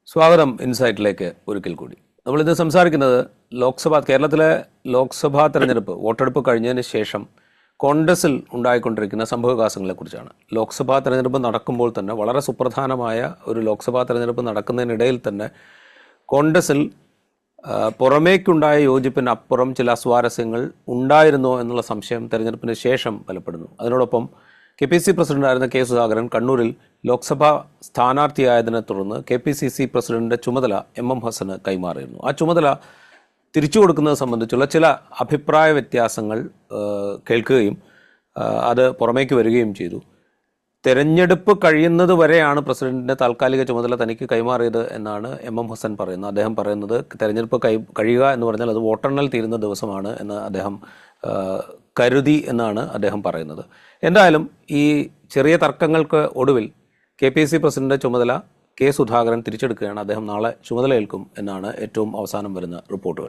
സ്വാഗതം ഇൻസൈറ്റിലേക്ക് ഒരിക്കൽ കൂടി നമ്മളിത് സംസാരിക്കുന്നത് ലോക്സഭ കേരളത്തിലെ ലോക്സഭാ തെരഞ്ഞെടുപ്പ് വോട്ടെടുപ്പ് കഴിഞ്ഞതിന് ശേഷം കോൺഗ്രസിൽ ഉണ്ടായിക്കൊണ്ടിരിക്കുന്ന സംഭവവികാസങ്ങളെക്കുറിച്ചാണ് ലോക്സഭാ തെരഞ്ഞെടുപ്പ് നടക്കുമ്പോൾ തന്നെ വളരെ സുപ്രധാനമായ ഒരു ലോക്സഭാ തെരഞ്ഞെടുപ്പ് നടക്കുന്നതിനിടയിൽ തന്നെ കോൺഗ്രസിൽ ആ, പുറമേക്കുണ്ടായ യോജിപ്പിനപ്പുറം ചില അസ്വാരസ്യങ്ങൾ ഉണ്ടായിരുന്നോ എന്നുള്ള സംശയം തെരഞ്ഞെടുപ്പിന് ശേഷം ബലപ്പെടുന്നു അതിനോടൊപ്പം കെ പി സി പ്രസിഡന്റായിരുന്ന കെ സുധാകരൻ കണ്ണൂരിൽ ലോക്സഭാ സ്ഥാനാർത്ഥിയായതിനെ തുടർന്ന് കെ പി സി സി പ്രസിഡന്റിന്റെ ചുമതല എം എം ഹസന് കൈമാറിയിരുന്നു ആ ചുമതല തിരിച്ചു കൊടുക്കുന്നത് സംബന്ധിച്ചുള്ള ചില അഭിപ്രായ വ്യത്യാസങ്ങൾ ആ, കേൾക്കുകയും ആ, അത് പുറമേക്ക് വരികയും ചെയ്തു തെരഞ്ഞെടുപ്പ് കഴിയുന്നത് വരെയാണ് പ്രസിഡന്റിന്റെ താൽക്കാലിക ചുമതല തനിക്ക് കൈമാറിയത് എന്നാണ് എം എം ഹസൻ പറയുന്നത് അദ്ദേഹം പറയുന്നത് തെരഞ്ഞെടുപ്പ് കൈ കഴിയുക എന്ന് പറഞ്ഞാൽ അത് വോട്ടെണ്ണൽ തീരുന്ന ദിവസമാണ് എന്ന് അദ്ദേഹം ആ, കരുതി എന്നാണ് അദ്ദേഹം പറയുന്നത് എന്തായാലും ഈ ചെറിയ തർക്കങ്ങൾക്ക് ഒടുവിൽ കെ പി സി പ്രസിഡന്റ് ചുമതല കെ സുധാകരൻ തിരിച്ചെടുക്കുകയാണ് അദ്ദേഹം നാളെ ചുമതലയേൽക്കും എന്നാണ് ഏറ്റവും അവസാനം വരുന്ന റിപ്പോർട്ടുകൾ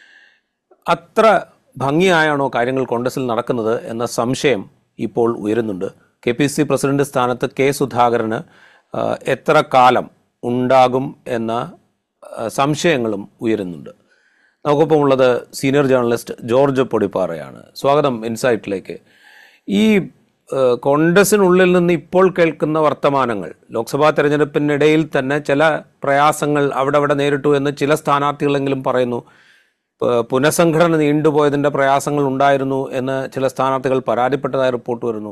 അത്ര ഭംഗിയായാണോ കാര്യങ്ങൾ കോൺഗ്രസിൽ നടക്കുന്നത് എന്ന സംശയം ഇപ്പോൾ ഉയരുന്നുണ്ട് കെ പി സി പ്രസിഡന്റ് സ്ഥാനത്ത് കെ സുധാകരന് ആ, എത്ര കാലം ഉണ്ടാകും എന്ന ആ, സംശയങ്ങളും ഉയരുന്നുണ്ട് നമുക്കൊപ്പം ഉള്ളത് സീനിയർ ജേർണലിസ്റ്റ് ജോർജ് പൊടിപ്പാറയാണ് സ്വാഗതം ഇൻസൈറ്റിലേക്ക് ഈ ആ, കോൺഗ്രസിനുള്ളിൽ നിന്ന് ഇപ്പോൾ കേൾക്കുന്ന വർത്തമാനങ്ങൾ ലോക്സഭാ തെരഞ്ഞെടുപ്പിനിടയിൽ തന്നെ ചില പ്രയാസങ്ങൾ അവിടെ അവിടെ നേരിട്ടു എന്ന് ചില സ്ഥാനാർത്ഥികളെങ്കിലും പറയുന്നു പ- പുനഃസംഘടന നീണ്ടുപോയതിൻ്റെ പ്രയാസങ്ങൾ ഉണ്ടായിരുന്നു എന്ന് ചില സ്ഥാനാർത്ഥികൾ പരാതിപ്പെട്ടതായി റിപ്പോർട്ട് വരുന്നു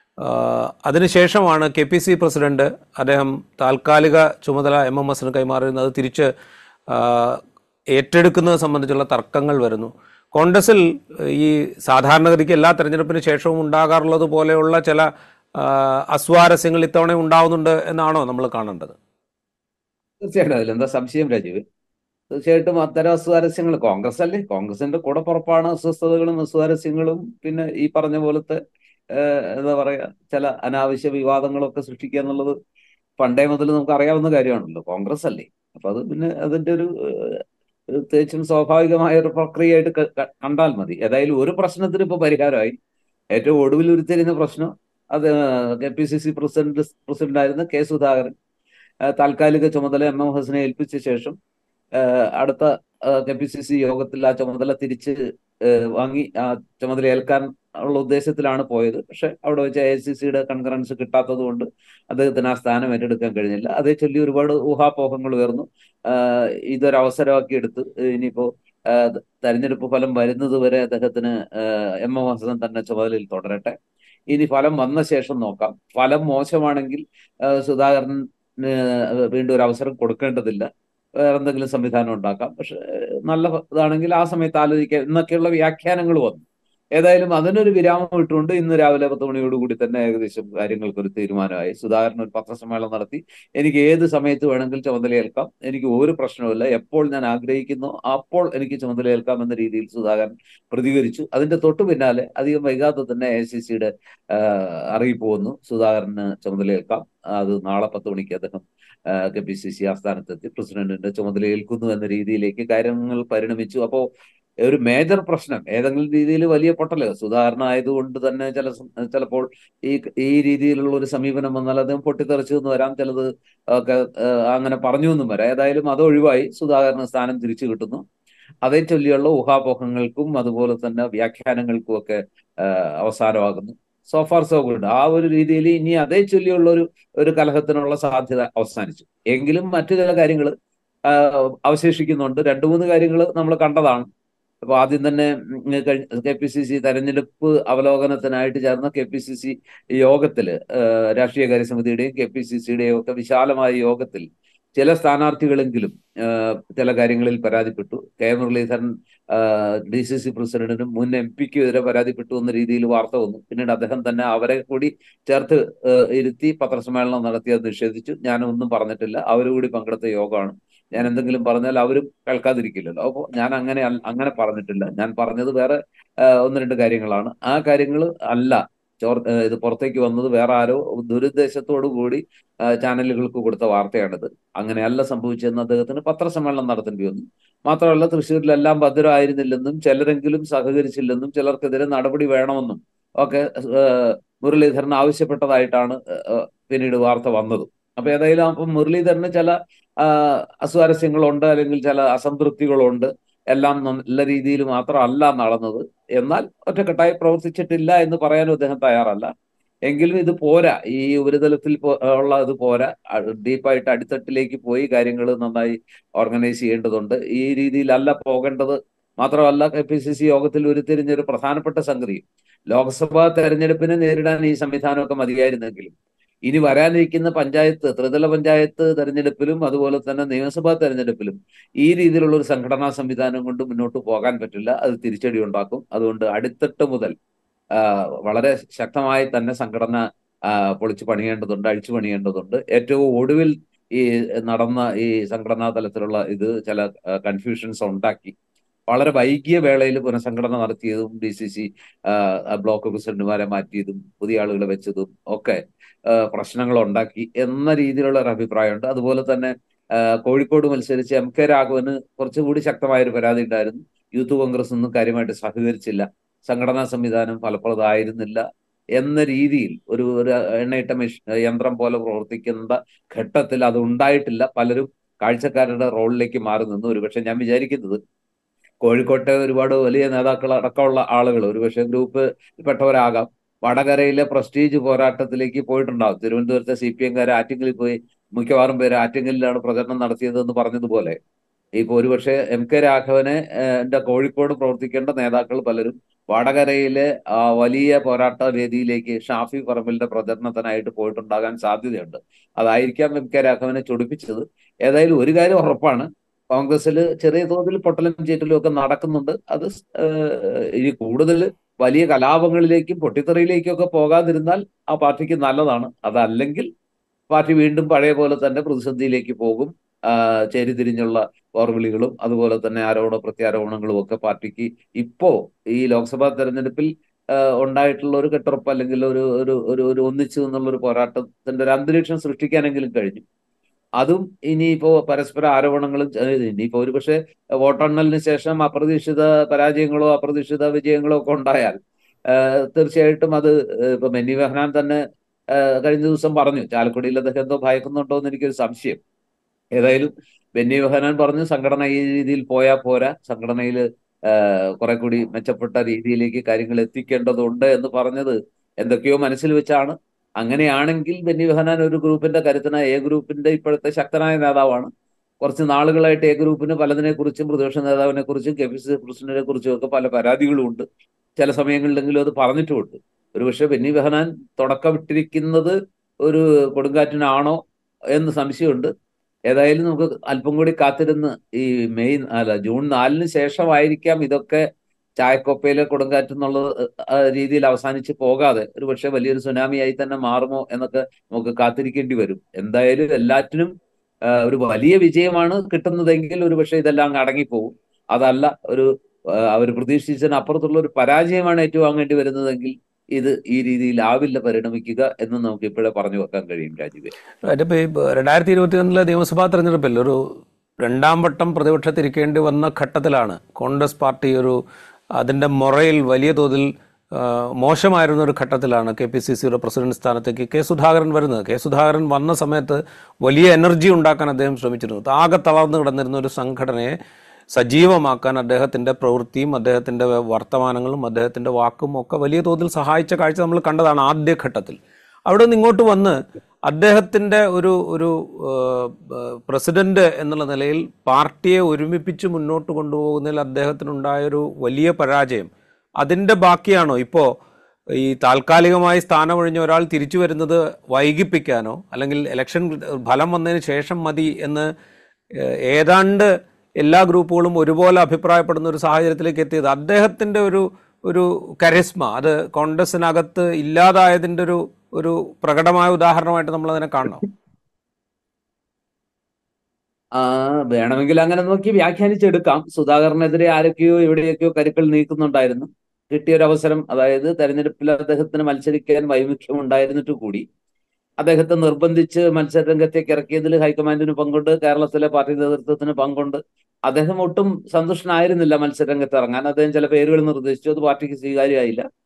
ആഹ് അതിനുശേഷമാണ് കെ പി സി പ്രസിഡന്റ് അദ്ദേഹം താൽക്കാലിക ചുമതല എം എം എസിന് കൈമാറുന്നത് അത് തിരിച്ച് ആഹ് ഏറ്റെടുക്കുന്നത് സംബന്ധിച്ചുള്ള തർക്കങ്ങൾ വരുന്നു കോൺഗ്രസിൽ ഈ സാധാരണഗതിക്ക് എല്ലാ തെരഞ്ഞെടുപ്പിന് ശേഷവും ഉണ്ടാകാറുള്ളത് പോലെയുള്ള ചില ആഹ് അസ്വാരസ്യങ്ങൾ ഇത്തവണ ഉണ്ടാവുന്നുണ്ട് എന്നാണോ നമ്മൾ കാണേണ്ടത് തീർച്ചയായിട്ടും അതിലെന്താ സംശയം രാജീവ് തീർച്ചയായിട്ടും അത്തരം അസ്വാരസ്യങ്ങൾ കോൺഗ്രസ് അല്ലേ കോൺഗ്രസിന്റെ കൂടെ പുറപ്പാണ് അസ്വസ്ഥതകളും അസ്വാരസ്യങ്ങളും പിന്നെ ഈ പറഞ്ഞ പോലത്തെ ഏഹ്, എന്താ പറയാ ചില അനാവശ്യ വിവാദങ്ങളൊക്കെ സൃഷ്ടിക്കുക എന്നുള്ളത് പണ്ടേ മുതൽ നമുക്ക് അറിയാവുന്ന കാര്യമാണല്ലോ കോൺഗ്രസ് അല്ലേ അപ്പൊ അത് പിന്നെ അതിന്റെ ഒരു ഏഹ്, പ്രത്യേകിച്ചും സ്വാഭാവികമായ ഒരു പ്രക്രിയയായിട്ട് ക- ക- കണ്ടാൽ മതി ഏതായാലും ഒരു പ്രശ്നത്തിന് ഇപ്പൊ പരിഹാരമായി ഏറ്റവും ഒടുവിൽ ഉരുത്തിരിഞ്ഞ പ്രശ്നം അത് K P C C president പ്രസിഡന്റായിരുന്ന കെ സുധാകരൻ ആ, താൽക്കാലിക ചുമതല എം എം ഹസനെ ഏൽപ്പിച്ച ശേഷം ആ, അടുത്ത കെ പി സി സി യോഗത്തിൽ ആ ചുമതല തിരിച്ച് ആ, വാങ്ങി ആ ചുമതല ഏൽക്കാൻ ഉള്ള ഉദ്ദേശത്തിലാണ് പോയത് പക്ഷെ അവിടെ വെച്ച് എ ഐ സി സിയുടെ കൺകറൻസ് കിട്ടാത്തത് കൊണ്ട് അദ്ദേഹത്തിന് ആ സ്ഥാനം ഏറ്റെടുക്കാൻ കഴിഞ്ഞില്ല അതേ ചൊല്ലി ഒരുപാട് ഊഹാപോഹങ്ങൾ ഉയർന്നു ആ, ഇതൊരു അവസരമാക്കി എടുത്ത് ഇനിയിപ്പോ ആ, തെരഞ്ഞെടുപ്പ് ഫലം വരുന്നത് വരെ അദ്ദേഹത്തിന് ആ, എം എം ഹസൻ തന്നെ ചുമതലയിൽ തുടരട്ടെ ഇനി ഫലം വന്ന ശേഷം നോക്കാം ഫലം മോശമാണെങ്കിൽ ആ, സുധാകരൻ ഏഹ് വീണ്ടും ഒരു അവസരം കൊടുക്കേണ്ടതില്ല വേറെ എന്തെങ്കിലും സംവിധാനം ഉണ്ടാക്കാം പക്ഷെ ഏഹ് നല്ല ഇതാണെങ്കിൽ ആ സമയത്ത് ആലോചിക്കാം എന്നൊക്കെയുള്ള വ്യാഖ്യാനങ്ങൾ വന്നു ഏതായാലും അതിനൊരു വിരാമം ഇട്ടുകൊണ്ട് ഇന്ന് രാവിലെ പത്ത് മണിയോടുകൂടി തന്നെ ഏകദേശം കാര്യങ്ങൾക്ക് ഒരു തീരുമാനമായി സുധാകരൻ ഒരു പത്രസമ്മേളനം നടത്തി എനിക്ക് ഏത് സമയത്ത് വേണമെങ്കിൽ ചുമതലയേൽക്കാം എനിക്ക് ഒരു പ്രശ്നവുമില്ല എപ്പോൾ ഞാൻ ആഗ്രഹിക്കുന്നു അപ്പോൾ എനിക്ക് ചുമതലയേൽക്കാം എന്ന രീതിയിൽ സുധാകരൻ പ്രതികരിച്ചു അതിന്റെ തൊട്ടു പിന്നാലെ അധികം വൈകാതെ തന്നെ എ സി സിയുടെ അറിയിപ്പ് വന്നു സുധാകരന് ചുമതലയേൽക്കാം അത് നാളെ പത്ത് മണിക്ക് അദ്ദേഹം കെ പി സി സി ആസ്ഥാനത്തെത്തി പ്രസിഡന്റിന്റെ ചുമതല ഏൽക്കുന്നു എന്ന രീതിയിലേക്ക് കാര്യങ്ങൾ പരിണമിച്ചു അപ്പോ ഒരു മേജർ പ്രശ്നം ഏതെങ്കിലും രീതിയിൽ വലിയ പൊട്ടല് സുധാകരൻ ആയതുകൊണ്ട് തന്നെ ചില സം- ചിലപ്പോൾ ഈ ഈ രീതിയിലുള്ള ഒരു സമീപനം വന്നാൽ അദ്ദേഹം പൊട്ടിത്തെറിച്ചു എന്ന് വരാം ചിലത് ഒക്കെ ഏഹ്, അങ്ങനെ പറഞ്ഞു എന്നും വരാം ഏതായാലും അത് ഒഴിവായി സുധാകരന് സ്ഥാനം തിരിച്ചു കിട്ടുന്നു അതേ ചൊല്ലിയുള്ള ഊഹാപോഹങ്ങൾക്കും അതുപോലെ തന്നെ വ്യാഖ്യാനങ്ങൾക്കും ഒക്കെ ഏഹ്, അവസാനമാകുന്നു സോഫാർ സോ ഗുഡ് ആ ഒരു രീതിയിൽ ഇനി അതേ ചൊല്ലിയുള്ള ഒരു ഒരു കലഹത്തിനുള്ള സാധ്യത അവസാനിച്ചു എങ്കിലും മറ്റു ചില കാര്യങ്ങൾ അവശേഷിക്കുന്നുണ്ട് രണ്ടു മൂന്ന് കാര്യങ്ങൾ നമ്മൾ കണ്ടതാണ് അപ്പൊ ആദ്യം തന്നെ കെ പി സി സി തെരഞ്ഞെടുപ്പ് അവലോകനത്തിനായിട്ട് ചേർന്ന കെ പി സി സി യോഗത്തില് ഏഹ്, രാഷ്ട്രീയകാര്യ സമിതിയുടെയും കെ പി സി സിയുടെയും ഒക്കെ വിശാലമായ യോഗത്തിൽ ചില സ്ഥാനാർത്ഥികളെങ്കിലും ഏഹ്, ചില കാര്യങ്ങളിൽ പരാതിപ്പെട്ടു K Muraleedharan D C C പ്രസിഡന്റിനും മുൻ എം പിക്കും എതിരെ പരാതിപ്പെട്ടു എന്ന രീതിയിൽ വാർത്ത വന്നു പിന്നീട് അദ്ദേഹം തന്നെ അവരെ കൂടി ചേർത്ത് ഏഹ്, ഇരുത്തി പത്രസമ്മേളനം നടത്തി അത് നിഷേധിച്ചു ഞാനൊന്നും പറഞ്ഞിട്ടില്ല അവരും കൂടി പങ്കെടുത്ത യോഗമാണ് ഞാൻ എന്തെങ്കിലും പറഞ്ഞാൽ അവരും കേൾക്കാതിരിക്കില്ലല്ലോ അപ്പോൾ ഞാൻ അങ്ങനെ അല്ല- അങ്ങനെ പറഞ്ഞിട്ടില്ല ഞാൻ പറഞ്ഞത് വേറെ ഏഹ്, ഒന്ന് രണ്ട് കാര്യങ്ങളാണ് ആ കാര്യങ്ങൾ അല്ല ചോർ ഏഹ്, ഇത് പുറത്തേക്ക് വന്നത് വേറെ ആരോ ദുരുദ്ദേശത്തോടു കൂടി ഏഹ്, ചാനലുകൾക്ക് കൊടുത്ത വാർത്തയാണിത് അങ്ങനെയല്ല സംഭവിച്ചതെന്ന് അദ്ദേഹത്തിന് പത്രസമ്മേളനം നടത്തേണ്ടി വന്നു മാത്രമല്ല തൃശ്ശൂരിലെല്ലാം ഭദ്രമായിരുന്നില്ലെന്നും ചിലരെങ്കിലും സഹകരിച്ചില്ലെന്നും ചിലർക്കെതിരെ നടപടി വേണമെന്നും ഒക്കെ ഏഹ്, മുരളീധരൻ ആവശ്യപ്പെട്ടതായിട്ടാണ് ഏഹ്, പിന്നീട് വാർത്ത വന്നത് അപ്പൊ ഏതായാലും അപ്പം മുരളീധരന് ചില അസ്വാരസ്യങ്ങളുണ്ട് അല്ലെങ്കിൽ ചില അസംതൃപ്തികളുണ്ട് എല്ലാം നല്ല രീതിയിൽ മാത്രമല്ല നടന്നത് എന്നാൽ ഒറ്റക്കെട്ടായി പ്രവർത്തിച്ചിട്ടില്ല എന്ന് പറയാനും അദ്ദേഹം തയ്യാറല്ല എങ്കിലും ഇത് പോരാ ഈ ഉപരിതലത്തിൽ ഉള്ള ഇത് പോരാ ഡീപ്പായിട്ട് അടിത്തട്ടിലേക്ക് പോയി കാര്യങ്ങൾ നന്നായി ഓർഗനൈസ് ചെയ്യേണ്ടതുണ്ട് ഈ രീതിയിലല്ല പോകേണ്ടത് മാത്രമല്ല കെ പി സി സി യോഗത്തിൽ ഉരുത്തിരിഞ്ഞൊരു പ്രധാനപ്പെട്ട സംഗതി ലോക്സഭാ തെരഞ്ഞെടുപ്പിനെ നേരിടാൻ ഈ സംവിധാനമൊക്കെ മതിയായിരുന്നെങ്കിലും ഇനി വരാനിരിക്കുന്ന പഞ്ചായത്ത് ത്രിതല പഞ്ചായത്ത് തെരഞ്ഞെടുപ്പിലും അതുപോലെ തന്നെ നിയമസഭാ തെരഞ്ഞെടുപ്പിലും ഈ രീതിയിലുള്ള ഒരു സംഘടനാ സംവിധാനം കൊണ്ട് മുന്നോട്ട് പോകാൻ പറ്റില്ല അത് തിരിച്ചടി ഉണ്ടാക്കും അതുകൊണ്ട് അടിത്തട്ട് മുതൽ വളരെ ശക്തമായി തന്നെ സംഘടന പൊളിച്ചു പണിയേണ്ടതുണ്ട് അഴിച്ചു പണിയേണ്ടതുണ്ട് ഏറ്റവും ഒടുവിൽ ഈ നടന്ന ഈ സംഘടനാ തലത്തിലുള്ള ഇത് ചില കൺഫ്യൂഷൻസ് ഉണ്ടാക്കി വളരെ വൈകിയ വേളയിൽ പുനഃസംഘടന നടത്തിയതും ഡി സി സി ബ്ലോക്ക് പ്രസിഡന്റുമാരെ മാറ്റിയതും പുതിയ ആളുകളെ വെച്ചതും ഒക്കെ പ്രശ്നങ്ങൾ ഉണ്ടാക്കി എന്ന രീതിയിലുള്ള ഒരു അഭിപ്രായമുണ്ട് അതുപോലെ തന്നെ കോഴിക്കോട് മത്സരിച്ച് എം കെ രാഘവന് കുറച്ചുകൂടി ശക്തമായ ഒരു പരാതി ഉണ്ടായിരുന്നു യൂത്ത് കോൺഗ്രസ് ഒന്നും കാര്യമായിട്ട് സഹകരിച്ചില്ല സംഘടനാ സംവിധാനം ഫലപ്രദമായിരുന്നില്ല എന്ന രീതിയിൽ ഒരു ഒരു എണ്ണയിട്ട മെഷീൻ യന്ത്രം പോലെ പ്രവർത്തിക്കുന്ന ഘട്ടത്തിൽ അത് ഉണ്ടായിട്ടില്ല പലരും കാഴ്ചക്കാരുടെ റോളിലേക്ക് മാറി നിന്നു ഒരുപക്ഷെ ഞാൻ വിചാരിക്കുന്നത് കോഴിക്കോട്ടെ ഒരുപാട് വലിയ നേതാക്കൾ അടക്കമുള്ള ആളുകൾ ഒരുപക്ഷെ ഗ്രൂപ്പ് പെട്ടവരാകാം വടകരയിലെ പ്രസ്റ്റീജ് പോരാട്ടത്തിലേക്ക് പോയിട്ടുണ്ടാവും തിരുവനന്തപുരത്തെ സി പി എംകാരെ ആറ്റിങ്ങലിൽ പോയി മിക്കവാറും പേര് ആറ്റിങ്ങലിലാണ് പ്രചരണം നടത്തിയതെന്ന് പറഞ്ഞതുപോലെ ഇപ്പൊ ഒരുപക്ഷെ എം കെ രാഘവനെ എന്റെ കോഴിക്കോട് പ്രവർത്തിക്കേണ്ട നേതാക്കൾ പലരും വടകരയിലെ വലിയ പോരാട്ട വേദിയിലേക്ക് ഷാഫി പറമ്പിലിന്റെ പ്രചരണത്തിനായിട്ട് പോയിട്ടുണ്ടാകാൻ സാധ്യതയുണ്ട് അതായിരിക്കാം എം കെ രാഘവനെ ചൊടിപ്പിച്ചത് ഏതായാലും ഒരു കാര്യം ഉറപ്പാണ് കോൺഗ്രസിൽ ചെറിയ തോതിൽ പൊട്ടലും ചീറ്റലും ഒക്കെ നടക്കുന്നുണ്ട് അത് ഇനി കൂടുതൽ വലിയ കലാപങ്ങളിലേക്കും പൊട്ടിത്തെറിയിലേക്കും ഒക്കെ പോകാതിരുന്നാൽ ആ പാർട്ടിക്ക് നല്ലതാണ് അതല്ലെങ്കിൽ പാർട്ടി വീണ്ടും പഴയ പോലെ തന്നെ പ്രതിസന്ധിയിലേക്ക് പോകും ചേരിതിരിഞ്ഞുള്ള ഓർവിളികളും അതുപോലെ തന്നെ ആരോപണ പ്രത്യാരോപണങ്ങളും ഒക്കെ പാർട്ടിക്ക് ഇപ്പോ ഈ ലോക്സഭാ തെരഞ്ഞെടുപ്പിൽ ഉണ്ടായിട്ടുള്ള ഒരു കെട്ടുറപ്പ് അല്ലെങ്കിൽ ഒരു ഒരു ഒരു ഒരു ഒന്നിച്ചു എന്നുള്ള ഒരു പോരാട്ടത്തിന്റെ ഒരു അന്തരീക്ഷം സൃഷ്ടിക്കാനെങ്കിലും കഴിഞ്ഞു അതും ഇനിയിപ്പോ പരസ്പര ആരോപണങ്ങളും ഇനിയിപ്പോ ഒരു പക്ഷേ വോട്ടെണ്ണലിന് ശേഷം അപ്രതീക്ഷിത പരാജയങ്ങളോ അപ്രതീക്ഷിത വിജയങ്ങളോ ഒക്കെ ഉണ്ടായാൽ തീർച്ചയായിട്ടും അത് ഇപ്പൊ മെന്നി ബെഹ്നാൻ തന്നെ കഴിഞ്ഞ ദിവസം പറഞ്ഞു ചാലക്കുടിയിൽ അദ്ദേഹം എന്തോ ഭയക്കുന്നുണ്ടോ എന്ന് എനിക്കൊരു സംശയം ഏതായാലും ബെന്നി ബെഹനാൻ പറഞ്ഞു സംഘടന ഈ രീതിയിൽ പോയാൽ പോരാ സംഘടനയിൽ കുറെ കൂടി മെച്ചപ്പെട്ട രീതിയിലേക്ക് കാര്യങ്ങൾ എത്തിക്കേണ്ടതുണ്ട് എന്ന് പറഞ്ഞത് എന്തൊക്കെയോ മനസ്സിൽ വെച്ചാണ് അങ്ങനെയാണെങ്കിൽ ബെന്നി ബെഹനാൻ ഒരു ഗ്രൂപ്പിന്റെ കരുത്തന എ ഗ്രൂപ്പിന്റെ ഇപ്പോഴത്തെ ശക്തനായ നേതാവാണ് കുറച്ച് നാളുകളായിട്ട് എ ഗ്രൂപ്പിന് പലതിനെ കുറിച്ചും പ്രതിപക്ഷ നേതാവിനെ കുറിച്ചും കെ പി സി സി പ്രസിഡന്റിനെ കുറിച്ചും ഒക്കെ പല പരാതികളും ഉണ്ട് ചില സമയങ്ങളിലെങ്കിലും അത് പറഞ്ഞിട്ടുമുണ്ട് ഒരുപക്ഷെ ബെന്നി ബെഹനാൻ തുടക്കമിട്ടിരിക്കുന്നത് ഒരു കൊടുങ്കാറ്റിനാണോ എന്ന് സംശയമുണ്ട് ഏതായാലും നമുക്ക് അല്പം കൂടി കാത്തിരുന്ന് ഈ മെയ് അല്ല ജൂൺ നാലിന് ശേഷമായിരിക്കാം ഇതൊക്കെ ചായക്കൊപ്പയിലെ കൊടുങ്കാറ്റ് എന്നുള്ള രീതിയിൽ അവസാനിച്ച് പോകാതെ ഒരു പക്ഷെ വലിയൊരു സുനാമിയായി തന്നെ മാറുമോ എന്നൊക്കെ നമുക്ക് കാത്തിരിക്കേണ്ടി വരും എന്തായാലും എല്ലാറ്റിനും ഒരു വലിയ വിജയമാണ് കിട്ടുന്നതെങ്കിൽ ഒരു പക്ഷെ ഇതെല്ലാം അടങ്ങിപ്പോകും അതല്ല ഒരു അവർ പ്രതീക്ഷിച്ചതിന് അപ്പുറത്തുള്ള ഒരു പരാജയമാണ് ഏറ്റുവാങ്ങേണ്ടി വരുന്നതെങ്കിൽ ഇത് ഈ രീതിയിലാവില്ല പരിണമിക്കുക എന്ന് നമുക്ക് ഇപ്പോഴേ പറഞ്ഞു വെക്കാൻ കഴിയും രാജീവ് അതിപ്പോ ഈ രണ്ടായിരത്തി ഇരുപത്തി ഒന്നിലെ നിയമസഭാ തെരഞ്ഞെടുപ്പിൽ ഒരു രണ്ടാം വട്ടം പ്രതിപക്ഷത്തിരിക്കേണ്ടി വന്ന ഘട്ടത്തിലാണ് കോൺഗ്രസ് പാർട്ടി ഒരു അതിൻ്റെ മൊറയിൽ വലിയ തോതിൽ മോശമായിരുന്ന ഒരു ഘട്ടത്തിലാണ് കെ പി സി സിയുടെ പ്രസിഡന്റ് സ്ഥാനത്തേക്ക് കെ സുധാകരൻ വരുന്നത് കെ സുധാകരൻ വന്ന സമയത്ത് വലിയ എനർജി ഉണ്ടാക്കാൻ അദ്ദേഹം ശ്രമിച്ചിരുന്നു ആകെ തളർന്നു കിടന്നിരുന്ന ഒരു സംഘടനയെ സജീവമാക്കാൻ അദ്ദേഹത്തിൻ്റെ പ്രവൃത്തിയും അദ്ദേഹത്തിൻ്റെ വർത്തമാനങ്ങളും അദ്ദേഹത്തിൻ്റെ വാക്കും ഒക്കെ വലിയ തോതിൽ സഹായിച്ച കാഴ്ച നമ്മൾ കണ്ടതാണ് ആദ്യഘട്ടത്തിൽ അവിടെ നിന്ന് ഇങ്ങോട്ട് വന്ന് അദ്ദേഹത്തിൻ്റെ ഒരു ഒരു പ്രസിഡന്റ് എന്നുള്ള നിലയിൽ പാർട്ടിയെ ഒരുമിപ്പിച്ച് മുന്നോട്ട് കൊണ്ടുപോകുന്നതിൽ അദ്ദേഹത്തിനുണ്ടായൊരു വലിയ പരാജയം അതിൻ്റെ ബാക്കിയാണോ ഇപ്പോൾ ഈ താൽക്കാലികമായി സ്ഥാനമൊഴിഞ്ഞ ഒരാൾ തിരിച്ചു വരുന്നത് വൈകിപ്പിക്കാനോ അല്ലെങ്കിൽ ഇലക്ഷൻ ഫലം വന്നതിന് ശേഷം മതി എന്ന് ഏതാണ്ട് എല്ലാ ഗ്രൂപ്പുകളും ഒരുപോലെ അഭിപ്രായപ്പെടുന്ന ഒരു സാഹചര്യത്തിലേക്ക് എത്തിയത് അദ്ദേഹത്തിൻ്റെ ഒരു ഒരു കരിസ്മ അത് കോൺഗ്രസിനകത്ത് ഇല്ലാതായതിൻ്റെ ഒരു ഒരു പ്രകടമായ ഉദാഹരണമായിട്ട് നമ്മൾ അതിനെ കാണണം ആ വേണമെങ്കിൽ അങ്ങനെ നോക്കി വ്യാഖ്യാനിച്ചെടുക്കാം സുധാകരനെതിരെ ആരൊക്കെയോ എവിടെയൊക്കെയോ കരുക്കൾ നീക്കുന്നുണ്ടായിരുന്നു കിട്ടിയൊരു അവസരം അതായത് തെരഞ്ഞെടുപ്പിൽ അദ്ദേഹത്തിന് മത്സരിക്കാൻ വൈമുഖ്യം ഉണ്ടായിരുന്നിട്ട് കൂടി അദ്ദേഹത്തെ നിർബന്ധിച്ച് മത്സരരംഗത്തേക്ക് ഇറക്കിയതിൽ ഹൈക്കമാൻഡിന് പങ്കുണ്ട് കേരളത്തിലെ പാർട്ടി നേതൃത്വത്തിന് പങ്കുണ്ട് അദ്ദേഹം ഒട്ടും സന്തുഷ്ടനായിരുന്നില്ല മത്സരരംഗത്ത് ഇറങ്ങാൻ അദ്ദേഹം ചില പേരുകൾ നിർദ്ദേശിച്ചു അത് പാർട്ടിക്ക് സ്വീകാര്യമായില്ല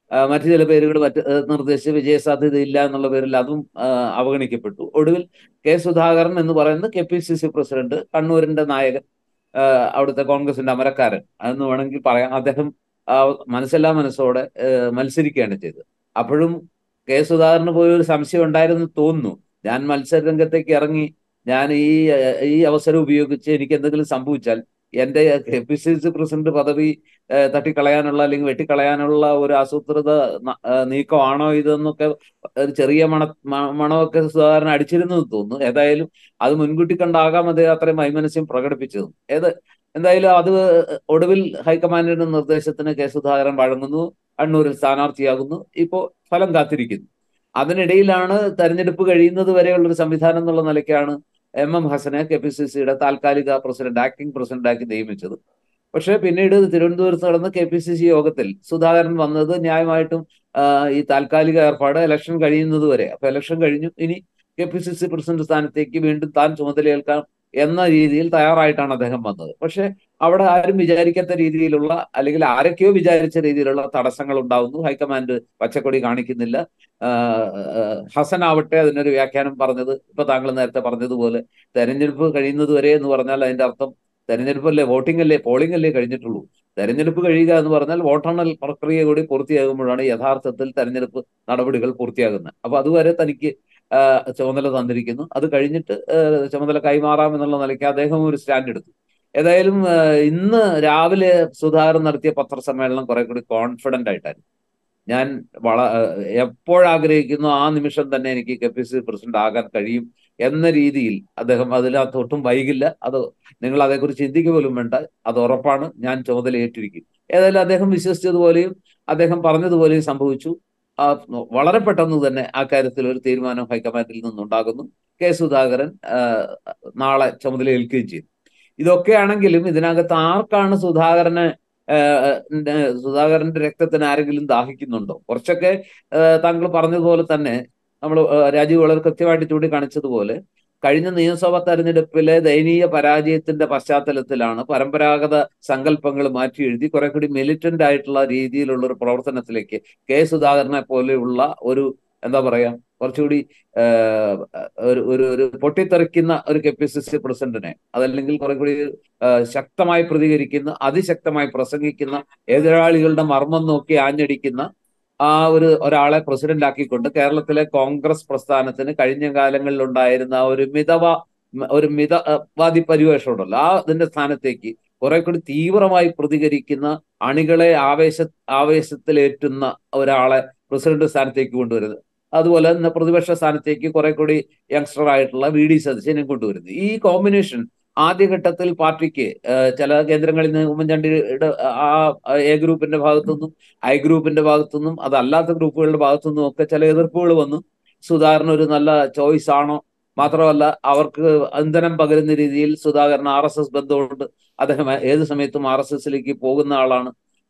ആ, മറ്റു ചില പേരുകൾ മറ്റ് ഏഹ്, നിർദ്ദേശിച്ച് വിജയസാധ്യത ഇല്ല എന്നുള്ള പേരിൽ അതും ആ, അവഗണിക്കപ്പെട്ടു ഒടുവിൽ കെ സുധാകരൻ എന്ന് പറയുന്നത് K P C C president കണ്ണൂരിന്റെ നായകൻ ആ, അവിടുത്തെ കോൺഗ്രസിന്റെ അമരക്കാരൻ എന്ന് വേണമെങ്കിൽ പറയാം അദ്ദേഹം ആ, മനസ്സെല്ലാ മനസ്സോടെ ഏഹ്, മത്സരിക്കുകയാണ് ചെയ്തത് അപ്പോഴും കെ സുധാകരന് പോയി ഒരു സംശയം ഉണ്ടായിരുന്നു തോന്നുന്നു ഞാൻ മത്സര രംഗത്തേക്ക് ഇറങ്ങി ഞാൻ ഈ ഏഹ്, ഈ അവസരം ഉപയോഗിച്ച് എനിക്ക് എന്തെങ്കിലും സംഭവിച്ചാൽ എന്റെ K P C C president പദവി ഏഹ്, തട്ടിക്കളയാനുള്ള അല്ലെങ്കിൽ വെട്ടിക്കളയാനുള്ള ഒരു ആസൂത്രിത ന- ഏഹ്, നീക്കമാണോ ഇതെന്നൊക്കെ ഒരു ചെറിയ മണ മ- മണമൊക്കെ സുധാകരൻ അടിച്ചിരുന്നു എന്ന് തോന്നുന്നു ഏതായാലും അത് മുൻകൂട്ടി കണ്ടാകാം അദ്ദേഹം അത്രയും വൈമനസ്യം പ്രകടിപ്പിച്ചതും ഏത് എന്തായാലും അത് ഒടുവിൽ ഹൈക്കമാൻഡിന്റെ നിർദ്ദേശത്തിന് കെ സുധാകരൻ വഴങ്ങുന്നു കണ്ണൂരിൽ സ്ഥാനാർത്ഥിയാകുന്നു ഇപ്പോ ഫലം കാത്തിരിക്കുന്നു അതിനിടയിലാണ് തെരഞ്ഞെടുപ്പ് കഴിയുന്നത് വരെയുള്ള ഒരു സംവിധാനം എന്നുള്ള നിലയ്ക്കാണ് എം എം ഹസനെ കെ പി സി സിയുടെ താൽക്കാലിക പ്രസിഡന്റ് ആക്ടിംഗ് പ്രസിഡന്റാക്കി നിയമിച്ചത് പക്ഷേ പിന്നീട് തിരുവനന്തപുരത്ത് നടന്ന കെ പി സി സി യോഗത്തിൽ സുധാകരൻ വന്നത് ന്യായമായിട്ടും ആ, ഈ താൽക്കാലിക ഏർപ്പാട് ഇലക്ഷൻ കഴിയുന്നത് വരെ അപ്പൊ ഇലക്ഷൻ കഴിഞ്ഞു ഇനി K P C C president സ്ഥാനത്തേക്ക് വീണ്ടും താൻ ചുമതലയേൽക്കാം എന്ന രീതിയിൽ തയ്യാറായിട്ടാണ് അദ്ദേഹം വന്നത് പക്ഷെ അവിടെ ആരും വിചാരിക്കാത്ത രീതിയിലുള്ള അല്ലെങ്കിൽ ആരൊക്കെയോ വിചാരിച്ച രീതിയിലുള്ള തടസ്സങ്ങൾ ഉണ്ടാവുന്നു ഹൈക്കമാൻഡ് പച്ചക്കൊടി കാണിക്കുന്നില്ല ആഹ് ആഹ് ഹസൻ ആവട്ടെ അതിനൊരു വ്യാഖ്യാനം പറഞ്ഞത് ഇപ്പൊ താങ്കൾ നേരത്തെ പറഞ്ഞതുപോലെ തെരഞ്ഞെടുപ്പ് കഴിയുന്നത് വരെ എന്ന് പറഞ്ഞാൽ അതിന്റെ അർത്ഥം തെരഞ്ഞെടുപ്പല്ലേ വോട്ടിംഗ് അല്ലേ പോളിംഗ് അല്ലേ കഴിഞ്ഞിട്ടുള്ളൂ തെരഞ്ഞെടുപ്പ് കഴിയുക എന്ന് പറഞ്ഞാൽ വോട്ടെണ്ണൽ പ്രക്രിയ കൂടി പൂർത്തിയാകുമ്പോഴാണ് യഥാർത്ഥത്തിൽ തെരഞ്ഞെടുപ്പ് നടപടികൾ പൂർത്തിയാകുന്നത് അപ്പൊ അതുവരെ തനിക്ക് ആഹ് ചുമതല തന്നിരിക്കുന്നു അത് കഴിഞ്ഞിട്ട് ആഹ് ചുമതല കൈമാറാം എന്നുള്ള നിലയ്ക്ക് അദ്ദേഹം ഒരു സ്റ്റാൻഡ് എടുത്തു ഏതായാലും ആഹ് ഇന്ന് രാവിലെ സുധാകരൻ നടത്തിയ പത്രസമ്മേളനം കുറെ കൂടി കോൺഫിഡന്റ് ആയിട്ടായിരുന്നു ഞാൻ വള എപ്പോഴാഗ്രഹിക്കുന്നു ആ നിമിഷം തന്നെ എനിക്ക് കെ പി സി പ്രസിഡന്റ് ആകാൻ കഴിയും എന്ന രീതിയിൽ അദ്ദേഹം അതിനകത്ത് ഒട്ടും വൈകില്ല അത് നിങ്ങൾ അതേക്കുറിച്ച് ചിന്തിക്കുക പോലും വേണ്ട അത് ഉറപ്പാണ് ഞാൻ ചുമതല ഏറ്റിരിക്കും ഏതായാലും അദ്ദേഹം വിശ്വസിച്ചതുപോലെയും അദ്ദേഹം പറഞ്ഞതുപോലെയും സംഭവിച്ചു ആ വളരെ പെട്ടെന്ന് തന്നെ ആ കാര്യത്തിൽ ഒരു തീരുമാനം ഹൈക്കമാൻഡിൽ നിന്നുണ്ടാകുന്നു കെ സുധാകരൻ ആ, നാളെ ചുമതല ഏൽക്കുകയും ചെയ്തു ഇതൊക്കെയാണെങ്കിലും ഇതിനകത്ത് ആർക്കാണ് സുധാകരനെ ഏഹ്, ഏഹ്, സുധാകരന്റെ രക്തത്തിന് ആരെങ്കിലും ദാഹിക്കുന്നുണ്ടോ കുറച്ചൊക്കെ ഏഹ്, താങ്കൾ പറഞ്ഞതുപോലെ തന്നെ നമ്മൾ രാജീവ് വളരെ കൃത്യമായിട്ട് ചൂണ്ടിക്കാണിച്ചതുപോലെ കഴിഞ്ഞ നിയമസഭാ തെരഞ്ഞെടുപ്പിലെ ദയനീയ പരാജയത്തിന്റെ പശ്ചാത്തലത്തിലാണ് പരമ്പരാഗത സങ്കല്പങ്ങൾ മാറ്റി എഴുതി കുറെ കൂടി മിലിറ്റന്റ് ആയിട്ടുള്ള രീതിയിലുള്ള ഒരു പ്രവർത്തനത്തിലേക്ക് കെ സുധാകരനെ പോലെയുള്ള ഒരു എന്താ പറയാ കുറച്ചുകൂടി ഏഹ്, ഒരു ഒരു ഒരു പൊട്ടിത്തെറിക്കുന്ന ഒരു കെ പി സി സി പ്രസിഡന്റിനെ അതല്ലെങ്കിൽ കുറെ കൂടി ഏഹ്, ശക്തമായി പ്രതികരിക്കുന്ന അതിശക്തമായി പ്രസംഗിക്കുന്ന എതിരാളികളുടെ മർമ്മം നോക്കി ആഞ്ഞടിക്കുന്ന ആ ഒരു ഒരാളെ പ്രസിഡന്റ് ആക്കിക്കൊണ്ട് കേരളത്തിലെ കോൺഗ്രസ് പ്രസ്ഥാനത്തിന് കഴിഞ്ഞ കാലങ്ങളിൽ ഉണ്ടായിരുന്ന ആ ഒരു മിതവ ഒരു മിതവാദി പരിവേഷം ഉണ്ടല്ലോ ആ അതിന്റെ സ്ഥാനത്തേക്ക് കുറെ കൂടി തീവ്രമായി പ്രതികരിക്കുന്ന അണികളെ ആവേശ ആവേശത്തിലേറ്റുന്ന ഒരാളെ പ്രസിഡന്റ് സ്ഥാനത്തേക്ക് കൊണ്ടുവരുന്നത് അതുപോലെ തന്നെ പ്രതിപക്ഷ സ്ഥാനത്തേക്ക് കുറെ കൂടി യങ്സ്റ്റർ ആയിട്ടുള്ള വി ഡി സതീശനെ കൊണ്ടുവരുന്നത് ഈ കോമ്പിനേഷൻ ആദ്യഘട്ടത്തിൽ പാർട്ടിക്ക് ഏഹ്, ചില കേന്ദ്രങ്ങളിൽ നിന്ന് ഉമ്മൻചാണ്ടിയുടെ ആ എ ഗ്രൂപ്പിന്റെ ഭാഗത്തുനിന്നും ഐ ഗ്രൂപ്പിന്റെ ഭാഗത്തുനിന്നും അതല്ലാത്ത ഗ്രൂപ്പുകളുടെ ഭാഗത്തുനിന്നും ഒക്കെ ചില എതിർപ്പുകൾ വന്നു സുധാകരൻ ഒരു നല്ല ചോയ്സ് ആണോ മാത്രമല്ല അവർക്ക് ഇന്ധനം പകരുന്ന രീതിയിൽ സുധാകരൻ ആർ എസ് എസ് ബന്ധമുണ്ട് അദ്ദേഹം ഏത് സമയത്തും ആർ എസ് എസിലേക്ക് പോകുന്ന ആളാണ്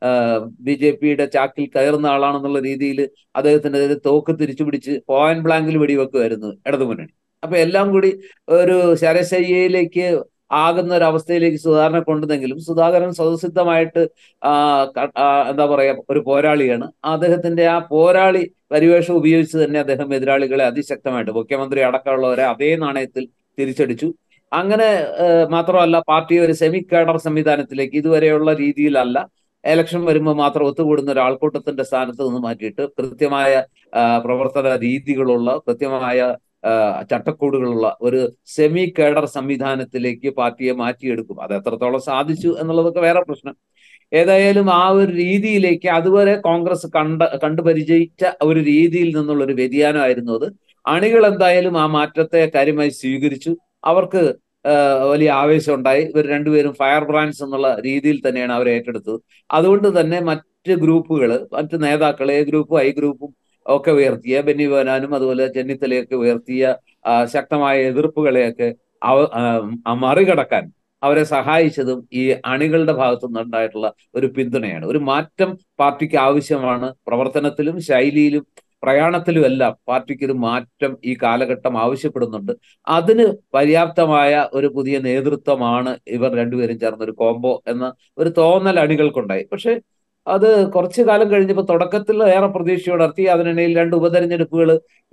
ബി ജെ പിയുടെ ചാക്കിൽ കയറുന്ന ആളാണെന്നുള്ള രീതിയിൽ അദ്ദേഹത്തിനെതിരെ തോക്ക് തിരിച്ചു പിടിച്ച് പോയിന്റ് ബ്ലാങ്കിൽ വെടിവെക്കുമായിരുന്നു ഇടതുമുന്നണി അപ്പൊ എല്ലാം കൂടി ഒരു ശരശയ്യയിലേക്ക് ആകുന്ന ഒരു അവസ്ഥയിലേക്ക് സുധാകരനെ കൊണ്ടുവന്നെങ്കിലും സുധാകരൻ സ്വതസിദ്ധമായിട്ട് ആ, ക- ആ, എന്താ പറയാ ഒരു പോരാളിയാണ് അദ്ദേഹത്തിന്റെ ആ പോരാളി പരിവേഷം ഉപയോഗിച്ച് തന്നെ അദ്ദേഹം എതിരാളികളെ അതിശക്തമായിട്ട് മുഖ്യമന്ത്രി അടക്കമുള്ളവരെ അതേ നാണയത്തിൽ തിരിച്ചടിച്ചു അങ്ങനെ ഏഹ്, മാത്രമല്ല പാർട്ടി ഒരു സെമി കേഡർ സംവിധാനത്തിലേക്ക് ഇതുവരെയുള്ള രീതിയിലല്ല ഇലക്ഷൻ വരുമ്പോൾ മാത്രം ഒത്തുകൂടുന്ന ഒരു ആൾക്കൂട്ടത്തിന്റെ സ്ഥാനത്ത് നിന്ന് മാറ്റിയിട്ട് കൃത്യമായ ആ, പ്രവർത്തന രീതികളുള്ള കൃത്യമായ ആ, ചട്ടക്കൂടുകളുള്ള ഒരു സെമി കേഡർ സംവിധാനത്തിലേക്ക് പാർട്ടിയെ മാറ്റിയെടുക്കും അത് എത്രത്തോളം സാധിച്ചു എന്നുള്ളതൊക്കെ വേറെ പ്രശ്നം ഏതായാലും ആ ഒരു രീതിയിലേക്ക് അതുവരെ കോൺഗ്രസ് കണ്ട കണ്ടു പരിചയിച്ച ഒരു രീതിയിൽ നിന്നുള്ള ഒരു വ്യതിയാനമായിരുന്നു അത് അണികൾ എന്തായാലും ആ മാറ്റത്തെ കാര്യമായി സ്വീകരിച്ചു അവർക്ക് ആ, വലിയ ആവേശം ഉണ്ടായി ഇവർ രണ്ടുപേരും ഫയർ ബ്രാൻഡ്സ് എന്നുള്ള രീതിയിൽ തന്നെയാണ് അവർ ഏറ്റെടുത്തത് അതുകൊണ്ട് തന്നെ മറ്റ് ഗ്രൂപ്പുകൾ മറ്റ് നേതാക്കൾ എ ഗ്രൂപ്പും ഐ ഗ്രൂപ്പും ഒക്കെ ഉയർത്തിയ ബെന്നി ബനാനും അതുപോലെ ചെന്നിത്തലയൊക്കെ ഉയർത്തിയ ആ, ശക്തമായ എതിർപ്പുകളെയൊക്കെ അവ ആ, ആ, മറികടക്കാൻ അവരെ സഹായിച്ചതും ഈ അണികളുടെ ഭാഗത്തു നിന്നുണ്ടായിട്ടുള്ള ഒരു പിന്തുണയാണ് ഒരു മാറ്റം പാർട്ടിക്ക് ആവശ്യമാണ് പ്രവർത്തനത്തിലും ശൈലിയിലും പ്രയാണത്തിലും എല്ലാം പാർട്ടിക്ക് ഒരു മാറ്റം ഈ കാലഘട്ടം ആവശ്യപ്പെടുന്നുണ്ട് അതിന് പര്യാപ്തമായ ഒരു പുതിയ നേതൃത്വമാണ് ഇവർ രണ്ടുപേരും ചേർന്ന ഒരു കോംബോ എന്ന ഒരു തോന്നൽ അണികൾക്കുണ്ടായി പക്ഷെ അത് കുറച്ചു കാലം കഴിഞ്ഞപ്പോൾ തുടക്കത്തിൽ ഏറെ പ്രതീക്ഷയോടർത്തി അതിനിടയിൽ രണ്ട് ഉപതെരഞ്ഞെടുപ്പുകൾ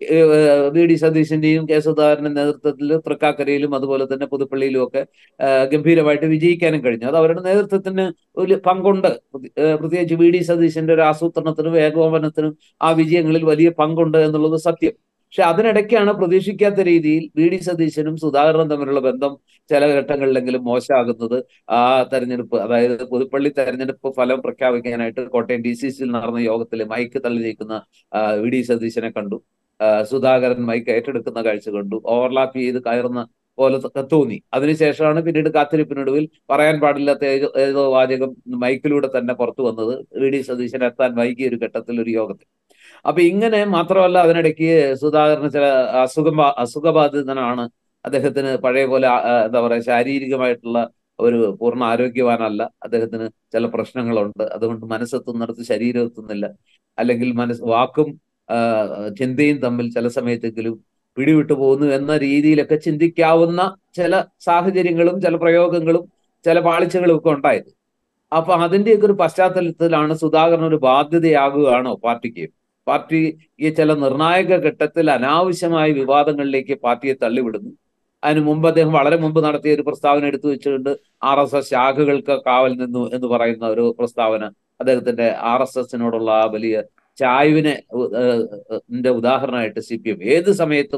വി ഡി സതീശന്റെയും കെ സുധാകരന്റെ നേതൃത്വത്തിൽ തൃക്കാക്കരയിലും അതുപോലെ തന്നെ പുതുപ്പള്ളിയിലും ഒക്കെ ആ, ഗംഭീരമായിട്ട് വിജയിക്കാനും കഴിഞ്ഞു അത് അവരുടെ നേതൃത്വത്തിന് ഒരു പങ്കുണ്ട് പ്രതി- ഏഹ് പ്രത്യേകിച്ച് വി ഡി സതീശന്റെ ഒരു ആസൂത്രണത്തിനും ഏകോപനത്തിനും ആ വിജയങ്ങളിൽ വലിയ പങ്കുണ്ട് എന്നുള്ളത് സത്യം പക്ഷെ അതിനിടയ്ക്കാണ് പ്രതീക്ഷിക്കാത്ത രീതിയിൽ വി ഡി സതീശനും സുധാകരനും തമ്മിലുള്ള ബന്ധം ചില ഘട്ടങ്ങളിലെങ്കിലും മോശമാകുന്നത് ആ തെരഞ്ഞെടുപ്പ് അതായത് പുതുപ്പള്ളി തെരഞ്ഞെടുപ്പ് ഫലം പ്രഖ്യാപിക്കാനായിട്ട് കോട്ടയം ഡി സി സിയിൽ നടന്ന യോഗത്തിൽ മൈക്ക് തള്ളി നീക്കുന്ന ആ, വി ഡി സതീശനെ കണ്ടു ആ, സുധാകരൻ മൈക്ക് ഏറ്റെടുക്കുന്ന കാഴ്ച കണ്ടു ഓവർലാപ്പ് ചെയ്ത് കയറുന്ന പോലെ ത- തോന്നി അതിനുശേഷമാണ് പിന്നീട് കാത്തിരിപ്പിനൊടുവിൽ പറയാൻ പാടില്ലാത്ത ഏതോ ഏതോ വാചകം മൈക്കിലൂടെ തന്നെ പുറത്തു വന്നത് വി ഡി സതീശൻ എത്താൻ വൈകിയ ഒരു ഘട്ടത്തിൽ ഒരു യോഗത്തിൽ അപ്പൊ ഇങ്ങനെ മാത്രമല്ല അതിനിടയ്ക്ക് സുധാകരന് ചില അസുഖം അസുഖബാധിതനാണ് അദ്ദേഹത്തിന് പഴയ പോലെ ആ, ആ, എന്താ പറയാ ശാരീരികമായിട്ടുള്ള ഒരു പൂർണ്ണ ആരോഗ്യവാനല്ല അദ്ദേഹത്തിന് ചില പ്രശ്നങ്ങളുണ്ട് അതുകൊണ്ട് മനസ്സെത്തുന്നിടത്ത് ശരീരം എത്തുന്നില്ല അല്ലെങ്കിൽ മനസ്സ് വാക്കും ആ, ചിന്തയും തമ്മിൽ ചില സമയത്തെങ്കിലും പിടിവിട്ടു പോകുന്നു എന്ന രീതിയിലൊക്കെ ചിന്തിക്കാവുന്ന ചില സാഹചര്യങ്ങളും ചില പ്രയോഗങ്ങളും ചില പാളിച്ചകളും ഒക്കെ ഉണ്ടായത് അപ്പൊ അതിന്റെയൊക്കെ ഒരു പശ്ചാത്തലത്തിലാണ് സുധാകരൻ ഒരു ബാധ്യതയാകുകയാണോ പാർട്ടിക്ക് പാർട്ടി ഈ ചില നിർണായക ഘട്ടത്തിൽ അനാവശ്യമായ വിവാദങ്ങളിലേക്ക് പാർട്ടിയെ തള്ളിവിടുന്നു അതിനു മുമ്പ് അദ്ദേഹം വളരെ മുമ്പ് നടത്തിയ ഒരു പ്രസ്താവന എടുത്തു വെച്ചുകൊണ്ട് ആർ എസ് എസ് ശാഖകൾക്ക് കാവൽ നിന്നു എന്ന് പറയുന്ന ഒരു പ്രസ്താവന അദ്ദേഹത്തിന്റെ ആർ എസ് എസിനോടുള്ള ആ വലിയ ചായ്വിനെ ഉ- ഏഹ് ന്റെ ഉദാഹരണമായിട്ട് സി പി എം ഏത് സമയത്തും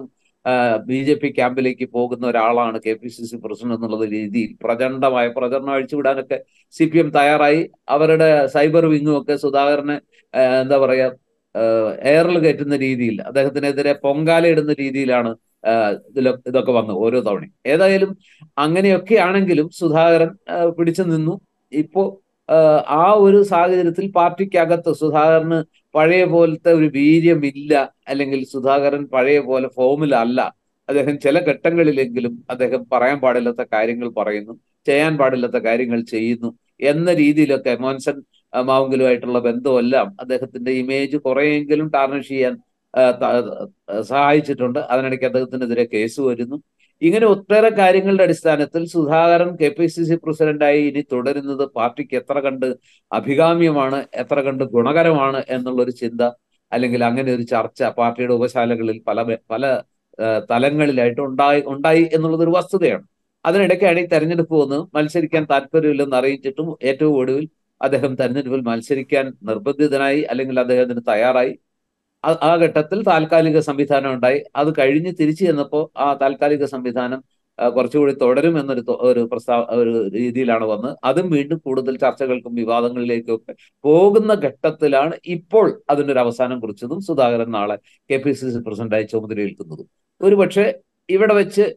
ബി ജെ പി ക്യാമ്പിലേക്ക് പോകുന്ന ഒരാളാണ് K P C C president എന്നുള്ള രീതിയിൽ പ്രചണ്ഡമായ പ്രചരണം അഴിച്ചുവിടാനൊക്കെ സി പി എം തയ്യാറായി അവരുടെ സൈബർ വിങ്ങും ഒക്കെ സുധാകരനെ ഏഹ് എന്താ പറയാ എയറിൽ കയറ്റുന്ന രീതിയിൽ അദ്ദേഹത്തിനെതിരെ പൊങ്കാലയിടുന്ന രീതിയിലാണ് ആഹ് ഇതിലൊ- ഇതൊക്കെ വന്നത് ഓരോ തവണയും ഏതായാലും അങ്ങനെയൊക്കെ ആണെങ്കിലും സുധാകരൻ ആഹ് പിടിച്ചു നിന്നു ഇപ്പോ ആഹ് ആ ഒരു സാഹചര്യത്തിൽ പാർട്ടിക്കകത്ത് സുധാകരന് പഴയ പോലത്തെ ഒരു വീര്യമില്ല അല്ലെങ്കിൽ സുധാകരൻ പഴയ പോലെ ഫോമിലല്ല അദ്ദേഹം ചില ഘട്ടങ്ങളിലെങ്കിലും അദ്ദേഹം പറയാൻ പാടില്ലാത്ത കാര്യങ്ങൾ പറയുന്നു ചെയ്യാൻ പാടില്ലാത്ത കാര്യങ്ങൾ ചെയ്യുന്നു എന്ന രീതിയിലൊക്കെ മോൻസൺ ആ, മാവുങ്കലുമായിട്ടുള്ള ബന്ധമെല്ലാം അദ്ദേഹത്തിന്റെ ഇമേജ് കുറെയെങ്കിലും ടാർണിഷ് ചെയ്യാൻ ആ, ത- ആ, സഹായിച്ചിട്ടുണ്ട് അതിനിടയ്ക്ക് അദ്ദേഹത്തിനെതിരെ കേസ് വരുന്നു ഇങ്ങനെ ഒട്ടേറെ കാര്യങ്ങളുടെ അടിസ്ഥാനത്തിൽ Sudhakaran K P C C പ്രസിഡന്റായി ഇനി തുടരുന്നത് പാർട്ടിക്ക് എത്ര കണ്ട് അഭികാമ്യമാണ് എത്ര കണ്ട് ഗുണകരമാണ് എന്നുള്ളൊരു ചിന്ത അല്ലെങ്കിൽ അങ്ങനെ ഒരു ചർച്ച പാർട്ടിയുടെ ഉപശാലകളിൽ പല ബെ- പല ആ, തലങ്ങളിലായിട്ട് ഉണ്ടായി ഉണ്ടായി എന്നുള്ളത് ഒരു വസ്തുതയാണ് അതിനിടയ്ക്കാണ് ഈ തെരഞ്ഞെടുപ്പ് വന്ന് മത്സരിക്കാൻ താല്പര്യമില്ലെന്ന് അറിയിച്ചിട്ടും ഏറ്റവും ഒടുവിൽ അദ്ദേഹം തെരഞ്ഞെടുപ്പിൽ മത്സരിക്കാൻ നിർബന്ധിതനായി അല്ലെങ്കിൽ അദ്ദേഹത്തിന് തയ്യാറായി ആ- ആ ഘട്ടത്തിൽ താൽക്കാലിക സംവിധാനം ഉണ്ടായി അത് കഴിഞ്ഞ് തിരിച്ചു ചെന്നപ്പോൾ ആ താൽക്കാലിക സംവിധാനം ആ, കുറച്ചുകൂടി തുടരും എന്നൊരു തോ- ഒരു പ്രസ്താവ ഒരു രീതിയിലാണ് വന്നത് അതും വീണ്ടും കൂടുതൽ ചർച്ചകൾക്കും വിവാദങ്ങളിലേക്കും ഒക്കെ പോകുന്ന ഘട്ടത്തിലാണ് ഇപ്പോൾ അതിനൊരു അവസാനം കുറിച്ചതും സുധാകരൻ നാളെ കെ പി സി സി പ്രസിഡന്റായി ചുമതലയേൽക്കുന്നതും ഒരുപക്ഷെ ഇവിടെ വെച്ച്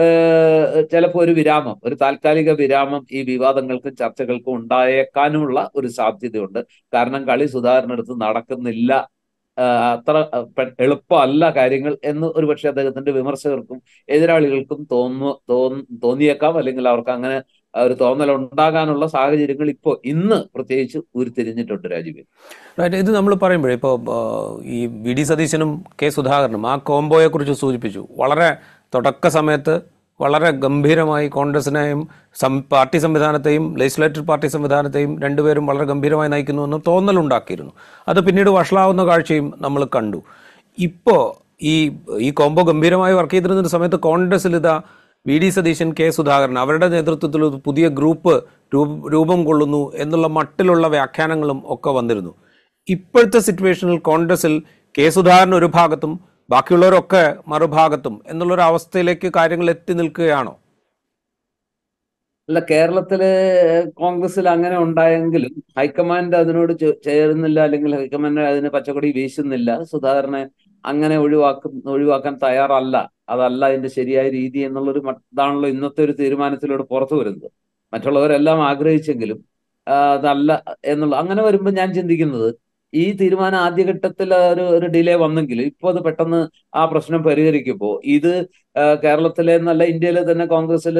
ചിലപ്പോൾ ഒരു വിരാമം ഒരു താൽക്കാലിക വിരാമം ഈ വിവാദങ്ങൾക്കും ചർച്ചകൾക്കും ഉണ്ടായേക്കാനുമുള്ള ഒരു സാധ്യതയുണ്ട് കാരണം കളി സുധാകരനടുത്ത് നടക്കുന്നില്ല ആ, അത്ര പെ- എളുപ്പമല്ല കാര്യങ്ങൾ എന്ന് ഒരുപക്ഷെ അദ്ദേഹത്തിന്റെ വിമർശകർക്കും എതിരാളികൾക്കും തോന്നു തോന്ന- തോന്നിയേക്കാം അല്ലെങ്കിൽ അവർക്ക് അങ്ങനെ ഒരു തോന്നൽ ഉണ്ടാകാനുള്ള സാഹചര്യങ്ങൾ ഇപ്പോൾ ഇന്ന് പ്രത്യേകിച്ച് ഉരുത്തിരിഞ്ഞിട്ടുണ്ട് രാജീവ് Right. ഇത് നമ്മൾ പറയുമ്പോഴേ ഇപ്പോൾ ഈ വി ഡി സതീശനും കെ സുധാകരനും ആ കോംബോയെ കുറിച്ച് സൂചിപ്പിച്ചു വളരെ തുടക്ക സമയത്ത് വളരെ ഗംഭീരമായി കോൺഗ്രസിനെയും സം പാർട്ടി സംവിധാനത്തെയും ലെജിസ്ലേറ്റീവ് പാർട്ടി സംവിധാനത്തെയും രണ്ടുപേരും വളരെ ഗംഭീരമായി നയിക്കുന്നുവെന്ന് തോന്നലുണ്ടാക്കിയിരുന്നു അത് പിന്നീട് വഷളാവുന്ന കാഴ്ചയും നമ്മൾ കണ്ടു ഇപ്പോൾ ഈ ഈ കോംബോ ഗംഭീരമായി വർക്ക് ചെയ്തിരുന്ന ഒരു സമയത്ത് കോൺഗ്രസിൽ ഇതാ V D Satheesan K Sudhakaran അവരുടെ നേതൃത്വത്തിൽ ഒരു പുതിയ ഗ്രൂപ്പ് രൂപ- രൂപം കൊള്ളുന്നു എന്നുള്ള മട്ടിലുള്ള വ്യാഖ്യാനങ്ങളും ഒക്കെ വന്നിരുന്നു ഇപ്പോഴത്തെ സിറ്റുവേഷനിൽ കോൺഗ്രസിൽ കെ സുധാകരൻ ഒരു ഭാഗത്തും ബാക്കിയുള്ളവരൊക്കെ മറുഭാഗത്തും എന്നുള്ളൊരു അവസ്ഥയിലേക്ക് കാര്യങ്ങൾ എത്തി നിൽക്കുകയാണോ അല്ല കേരളത്തില് കോൺഗ്രസിൽ അങ്ങനെ ഉണ്ടായെങ്കിലും ഹൈക്കമാൻഡ് അതിനോട് ചേ- ചേരുന്നില്ല അല്ലെങ്കിൽ ഹൈക്കമാൻഡ് അതിന് പച്ചക്കൊടി വീശുന്നില്ല സുധാകരനെ അങ്ങനെ ഒഴിവാക്കും ഒഴിവാക്കാൻ തയ്യാറല്ല അതല്ല അതിന്റെ ശരിയായ രീതി എന്നുള്ളൊരു മ- ഇതാണല്ലോ ഇന്നത്തെ ഒരു തീരുമാനത്തിലൂടെ പുറത്തു വരുന്നത് മറ്റുള്ളവരെല്ലാം ആഗ്രഹിച്ചെങ്കിലും ആ, അതല്ല എന്നുള്ള അങ്ങനെ വരുമ്പോൾ ഞാൻ ചിന്തിക്കുന്നത് ഈ തീരുമാനം ആദ്യഘട്ടത്തിൽ ഒരു ഒരു ഡിലേ വന്നെങ്കിൽ ഇപ്പോൾ അത് പെട്ടെന്ന് ആ പ്രശ്നം പരിഹരിക്കുമ്പോൾ ഇത് ആ, കേരളത്തിലെ എന്നല്ല ഇന്ത്യയിലെ തന്നെ കോൺഗ്രസിൽ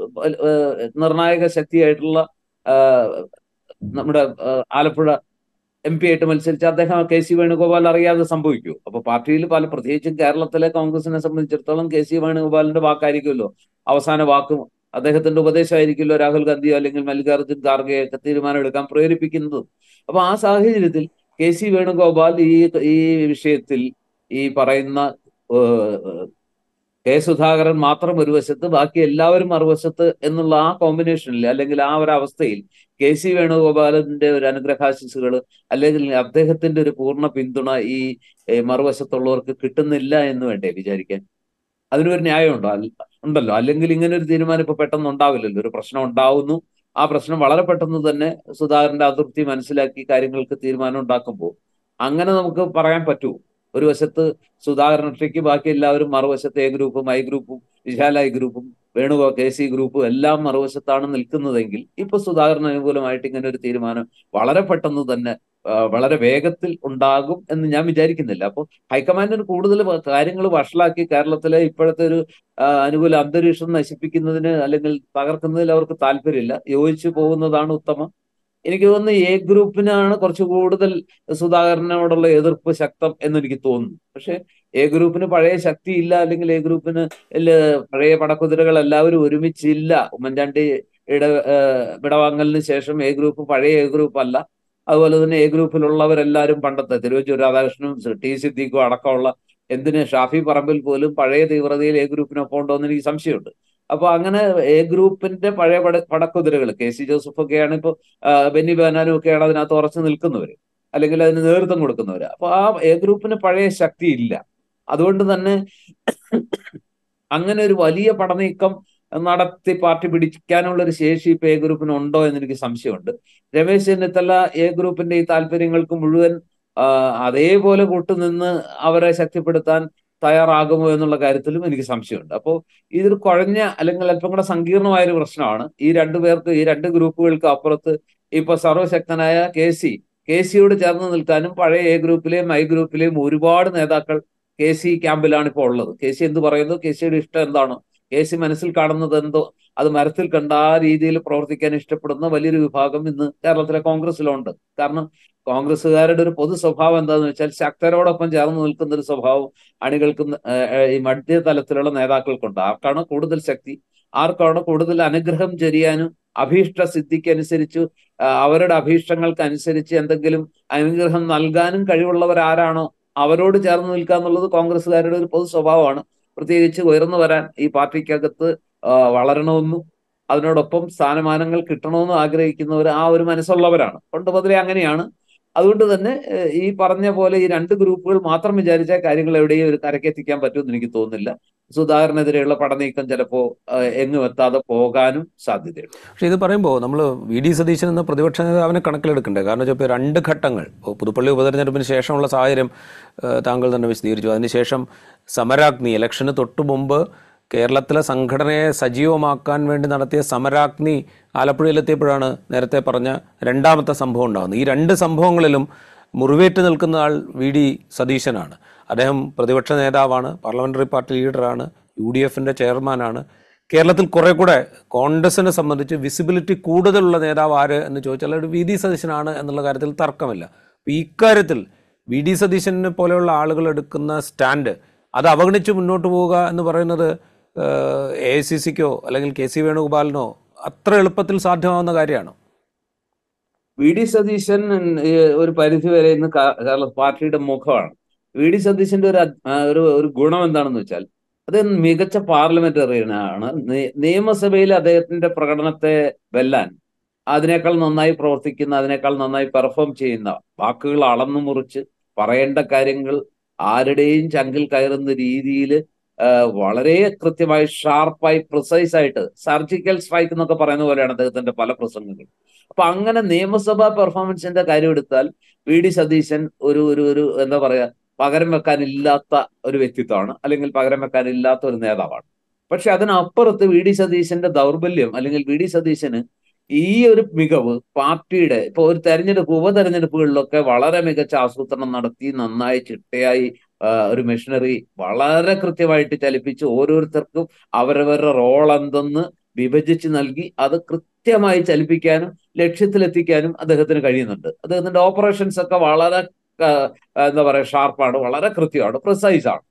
നിർണായക ശക്തിയായിട്ടുള്ള ആ, നമ്മുടെ ആ, ആലപ്പുഴ എം പി ആയിട്ട് മത്സരിച്ച അദ്ദേഹം കെ സി വേണുഗോപാൽ അറിയാതെ സംഭവിക്കൂ അപ്പൊ പാർട്ടിയിൽ പല പ്രത്യേകിച്ചും കേരളത്തിലെ കോൺഗ്രസിനെ സംബന്ധിച്ചിടത്തോളം കെ സി വേണുഗോപാലിന്റെ വാക്കായിരിക്കുമല്ലോ അവസാന വാക്കും അദ്ദേഹത്തിന്റെ ഉപദേശമായിരിക്കുമല്ലോ രാഹുൽ ഗാന്ധിയോ അല്ലെങ്കിൽ മല്ലികാർജുൻ ഖാർഗെയോ ഒക്കെ തീരുമാനം എടുക്കാൻ പ്രേരിപ്പിക്കുന്നത് അപ്പൊ ആ സാഹചര്യത്തിൽ കെ സി വേണുഗോപാൽ ഈ ഈ വിഷയത്തിൽ ഈ പറയുന്ന ഏഹ്, കെ സുധാകരൻ മാത്രം ഒരു വശത്ത് ബാക്കി എല്ലാവരും മറുവശത്ത് എന്നുള്ള ആ കോമ്പിനേഷനിൽ അല്ലെങ്കിൽ ആ ഒരു അവസ്ഥയിൽ കെ സി വേണുഗോപാലിന്റെ ഒരു അനുഗ്രഹാശിസുകൾ അല്ലെങ്കിൽ അദ്ദേഹത്തിന്റെ ഒരു പൂർണ്ണ പിന്തുണ ഈ ഏഹ്, മറുവശത്തുള്ളവർക്ക് കിട്ടുന്നില്ല എന്ന് വേണ്ടേ വിചാരിക്കാൻ അതിനൊരു ന്യായമുണ്ടോ അല്ല- ഉണ്ടല്ലോ അല്ലെങ്കിൽ ഇങ്ങനെ ഒരു തീരുമാനം ഇപ്പൊ പെട്ടെന്ന് ഉണ്ടാവില്ലല്ലോ ഒരു പ്രശ്നം ഉണ്ടാവുന്നു ആ പ്രശ്നം വളരെ പെട്ടെന്ന് തന്നെ സുധാകരന്റെ അതിർത്തി മനസ്സിലാക്കി കാര്യങ്ങൾക്ക് തീരുമാനം ഉണ്ടാക്കുമ്പോൾ അങ്ങനെ നമുക്ക് പറയാൻ പറ്റുമോ ഒരു വശത്ത് സുധാകരൻ ഒറ്റയ്ക്ക് ബാക്കി എല്ലാവരും മറുവശത്ത് എ ഗ്രൂപ്പും ഐ ഗ്രൂപ്പും വിശാല ഐ ഗ്രൂപ്പും വേണുഗോ കെ സി ഗ്രൂപ്പും എല്ലാം മറുവശത്താണ് നിൽക്കുന്നതെങ്കിൽ ഇപ്പൊ സുധാകരന് അനുകൂലമായിട്ട് ഇങ്ങനെ ഒരു തീരുമാനം വളരെ പെട്ടെന്ന് തന്നെ ആ, വളരെ വേഗത്തിൽ ഉണ്ടാകും എന്ന് ഞാൻ വിചാരിക്കുന്നില്ല അപ്പോൾ ഹൈക്കമാൻഡിന് കൂടുതൽ കാര്യങ്ങൾ വഷളാക്കി കേരളത്തിലെ ഇപ്പോഴത്തെ ഒരു ആ, അനുകൂല അന്തരീക്ഷം നശിപ്പിക്കുന്നതിന് അല്ലെങ്കിൽ തകർക്കുന്നതിൽ അവർക്ക് താല്പര്യമില്ല യോജിച്ചു പോകുന്നതാണ് ഉത്തമം എനിക്ക് തോന്നുന്നു എ ഗ്രൂപ്പിനാണ് കുറച്ച് കൂടുതൽ സുധാകരനോടുള്ള എതിർപ്പ് ശക്തം എന്ന് എനിക്ക് തോന്നുന്നു പക്ഷെ എ ഗ്രൂപ്പിന് പഴയ ശക്തി ഇല്ല അല്ലെങ്കിൽ എ ഗ്രൂപ്പിന് ഇല്ല പഴയ പടക്കുതിരകൾ എല്ലാവരും ഒരുമിച്ചില്ല ഉമ്മൻചാണ്ടിയുടെ ഏഹ്, വിടവാങ്ങലിന് ശേഷം എ ഗ്രൂപ്പ് പഴയ എ ഗ്രൂപ്പ് അല്ല അതുപോലെ തന്നെ എ ഗ്രൂപ്പിലുള്ളവരെല്ലാവരും പണ്ടത്തെ തിരുവഞ്ചൂർ രാധാകൃഷ്ണനും ടി സിദ്ദീഖും അടക്കമുള്ള എന്തിന് ഷാഫി പറമ്പിൽ പോലും പഴയ തീവ്രതയിൽ എ ഗ്രൂപ്പിനൊപ്പം ഉണ്ടോ എന്ന് എനിക്ക് സംശയമുണ്ട് അപ്പൊ അങ്ങനെ എ ഗ്രൂപ്പിന്റെ പഴയ പട പടക്കുതിരകൾ കെ സി ജോസഫ് ഒക്കെയാണ് ഇപ്പൊ ആ, ബെന്നി ബെഹനാനും ഒക്കെയാണ് അതിനകത്ത് ഉറച്ചു നിൽക്കുന്നവര് അല്ലെങ്കിൽ അതിന് നേതൃത്വം കൊടുക്കുന്നവര് അപ്പൊ ആ എ ഗ്രൂപ്പിന് പഴയ ശക്തി ഇല്ല അതുകൊണ്ട് തന്നെ അങ്ങനെ ഒരു വലിയ പടനീക്കം നടത്തി പാർട്ടി പിടിക്കാനുള്ള ഒരു ശേഷി ഇപ്പൊ എ ഗ്രൂപ്പിന് ഉണ്ടോ എന്ന് എനിക്ക് സംശയമുണ്ട് രമേശ് ചെന്നിത്തല എ ഗ്രൂപ്പിന്റെ ഈ താല്പര്യങ്ങൾക്ക് മുഴുവൻ ആ, അതേപോലെ കൂട്ടുനിന്ന് അവരെ ശക്തിപ്പെടുത്താൻ തയ്യാറാകുമോ എന്നുള്ള കാര്യത്തിലും എനിക്ക് സംശയമുണ്ട് അപ്പോൾ ഇതൊരു കുഴഞ്ഞ അല്ലെങ്കിൽ അല്പം കൂടെ സങ്കീർണമായ ഒരു പ്രശ്നമാണ് ഈ രണ്ടു പേർക്ക് ഈ രണ്ട് ഗ്രൂപ്പുകൾക്ക് അപ്പുറത്ത് ഇപ്പൊ സർവശക്തനായ കെ സി കെ സിയോട് ചേർന്ന് നിൽക്കാനും പഴയ എ ഗ്രൂപ്പിലെയും ഐ ഗ്രൂപ്പിലെയും ഒരുപാട് നേതാക്കൾ കെ സി ക്യാമ്പിലാണ് ഇപ്പോൾ ഉള്ളത് കെ സി എന്ത് പറയുന്നു കെ സിയുടെ ഇഷ്ടം എന്താണോ കെ സി മനസ്സിൽ കാണുന്നത് എന്തോ അത് മരത്തിൽ കണ്ട ആ രീതിയിൽ പ്രവർത്തിക്കാൻ ഇഷ്ടപ്പെടുന്ന വലിയൊരു വിഭാഗം ഇന്ന് കേരളത്തിലെ കോൺഗ്രസിലുണ്ട് കാരണം കോൺഗ്രസ്സുകാരുടെ ഒരു പൊതു സ്വഭാവം എന്താണെന്ന് വെച്ചാൽ ശക്തരോടൊപ്പം ചേർന്ന് നിൽക്കുന്ന ഒരു സ്വഭാവം അണികൾക്ക് ഈ മധ്യതലത്തിലുള്ള നേതാക്കൾക്കുണ്ട് ആർക്കാണ് കൂടുതൽ ശക്തി ആർക്കാണ് കൂടുതൽ അനുഗ്രഹം ചൊരിയാനും അഭീഷ്ട സിദ്ധിക്ക് അനുസരിച്ച് അവരുടെ അഭീഷ്ടങ്ങൾക്ക് അനുസരിച്ച് എന്തെങ്കിലും അനുഗ്രഹം നൽകാനും കഴിവുള്ളവർ ആരാണോ അവരോട് ചേർന്ന് നിൽക്കുക എന്നുള്ളത് കോൺഗ്രസ്സുകാരുടെ ഒരു പൊതു സ്വഭാവമാണ് പ്രത്യേകിച്ച് ഉയർന്നു വരാൻ ഈ പാർട്ടിക്കകത്ത് വളരണമെന്നും അതിനോടൊപ്പം സ്ഥാനമാനങ്ങൾ കിട്ടണമെന്നും ആഗ്രഹിക്കുന്നവർ ആ ഒരു മനസ്സുള്ളവരാണ് പണ്ട് മുതലേ അങ്ങനെയാണ് അതുകൊണ്ട് തന്നെ ഈ പറഞ്ഞ പോലെ ഈ രണ്ട് ഗ്രൂപ്പുകൾ മാത്രം വിചാരിച്ചാൽ കാര്യങ്ങൾ എവിടെയും ഒരു കരക്കെത്തിക്കാൻ പറ്റുമെന്ന് എനിക്ക് തോന്നുന്നില്ല സുധാകരനെതിരെയുള്ള പടനീക്കം ചിലപ്പോൾ എങ്ങും എത്താതെ പോകാനും സാധ്യതയുണ്ട് പക്ഷേ ഇത് പറയുമ്പോൾ നമ്മൾ വി ഡി സതീശൻ എന്ന പ്രതിപക്ഷ നേതാവിനെ കണക്കിലെടുക്കണ്ടേ കാരണം വെച്ചാൽ ഇപ്പോൾ രണ്ട് ഘട്ടങ്ങൾ ഇപ്പോൾ പുതുപ്പള്ളി ഉപതെരഞ്ഞെടുപ്പിന് ശേഷമുള്ള സാഹചര്യം താങ്കൾ തന്നെ വിശദീകരിച്ചു അതിനുശേഷം സമരാഗ്നി ഇലക്ഷന് തൊട്ടു മുമ്പ് കേരളത്തിലെ സംഘടനയെ സജീവമാക്കാൻ വേണ്ടി നടത്തിയ സമരാഗ്നി ആലപ്പുഴയിലെത്തിയപ്പോഴാണ് നേരത്തെ പറഞ്ഞ രണ്ടാമത്തെ സംഭവം ഉണ്ടാകുന്നത് ഈ രണ്ട് സംഭവങ്ങളിലും മുറിവേറ്റ് നിൽക്കുന്ന ആൾ വി ഡി സതീശനാണ് അദ്ദേഹം പ്രതിപക്ഷ നേതാവാണ് പാർലമെന്ററി പാർട്ടി ലീഡറാണ് യു ഡി എഫിൻ്റെ ചെയർമാനാണ് കേരളത്തിൽ കുറെ കൂടെ കോൺഗ്രസിനെ സംബന്ധിച്ച് വിസിബിലിറ്റി കൂടുതലുള്ള നേതാവ് ആര് എന്ന് ചോദിച്ചാൽ അത് വി ഡി സതീശനാണ് എന്നുള്ള കാര്യത്തിൽ തർക്കമില്ല ഈ ഇക്കാര്യത്തിൽ വി ഡി സതീശനെ പോലെയുള്ള ആളുകൾ എടുക്കുന്ന സ്റ്റാൻഡ് അത് അവഗണിച്ച് മുന്നോട്ട് പോവുക എന്ന് പറയുന്നത് എ ഐ സി സിക്കോ അല്ലെങ്കിൽ കെ സി വേണുഗോപാലിനോ അത്ര എളുപ്പത്തിൽ സാധ്യമാവുന്ന കാര്യമാണ് വി ഡി സതീശൻ ഒരു പരിധി വരെ ഇന്ന് കേരള പാർട്ടിയുടെ മുഖമാണ് വി ഡി സതീശന്റെ ഒരു ഒരു ഒരു ഗുണം എന്താണെന്ന് വെച്ചാൽ അദ്ദേഹം മികച്ച പാർലമെന്ററിയനാണ് നിയമസഭയിൽ അദ്ദേഹത്തിന്റെ പ്രകടനത്തെ വെല്ലാൻ അതിനേക്കാൾ നന്നായി പ്രവർത്തിക്കുന്ന അതിനേക്കാൾ നന്നായി പെർഫോം ചെയ്യുന്ന വാക്കുകൾ അളന്നു മുറിച്ച് പറയേണ്ട കാര്യങ്ങൾ ആരുടെയും ചങ്കിൽ കയറുന്ന രീതിയിൽ വളരെ കൃത്യമായി ഷാർപ്പായി പ്രിസൈസ് ആയിട്ട് സർജിക്കൽ സ്ട്രൈക്ക് എന്നൊക്കെ പറയുന്ന പോലെയാണ് അദ്ദേഹത്തിന്റെ പല പ്രസംഗങ്ങൾ അപ്പൊ അങ്ങനെ നിയമസഭാ പെർഫോമൻസിന്റെ കാര്യം എടുത്താൽ വി ഡി സതീശൻ ഒരു ഒരു ഒരു എന്താ പറയാ പകരം വെക്കാനില്ലാത്ത ഒരു വ്യക്തിത്വമാണ് അല്ലെങ്കിൽ പകരം വെക്കാനില്ലാത്ത ഒരു നേതാവാണ് പക്ഷെ അതിനപ്പുറത്ത് വി ഡി സതീശന്റെ ദൗർബല്യം അല്ലെങ്കിൽ വി ഡി സതീശന് ഈ ഒരു മികവ് പാർട്ടിയുടെ ഇപ്പൊ ഒരു തെരഞ്ഞെടുപ്പ് ഉപതെരഞ്ഞെടുപ്പുകളിലൊക്കെ വളരെ മികച്ച ആസൂത്രണം നടത്തി നന്നായി ചിട്ടയായി ഒരു മെഷീനറി വളരെ കൃത്യമായിട്ട് ചലിപ്പിച്ച് ഓരോരുത്തർക്കും അവരവരുടെ റോൾ എന്തെന്ന് വിഭജിച്ച് നൽകി അത് കൃത്യമായി ചലിപ്പിക്കാനും ലക്ഷ്യത്തിലെത്തിക്കാനും അദ്ദേഹത്തിന് കഴിയുന്നുണ്ട് അദ്ദേഹത്തിന്റെ ഓപ്പറേഷൻസ് ഒക്കെ വളരെ എന്താ പറയുക ഷാർപ്പാണ് വളരെ കൃത്യമാണ് പ്രിസൈസ് ആണ്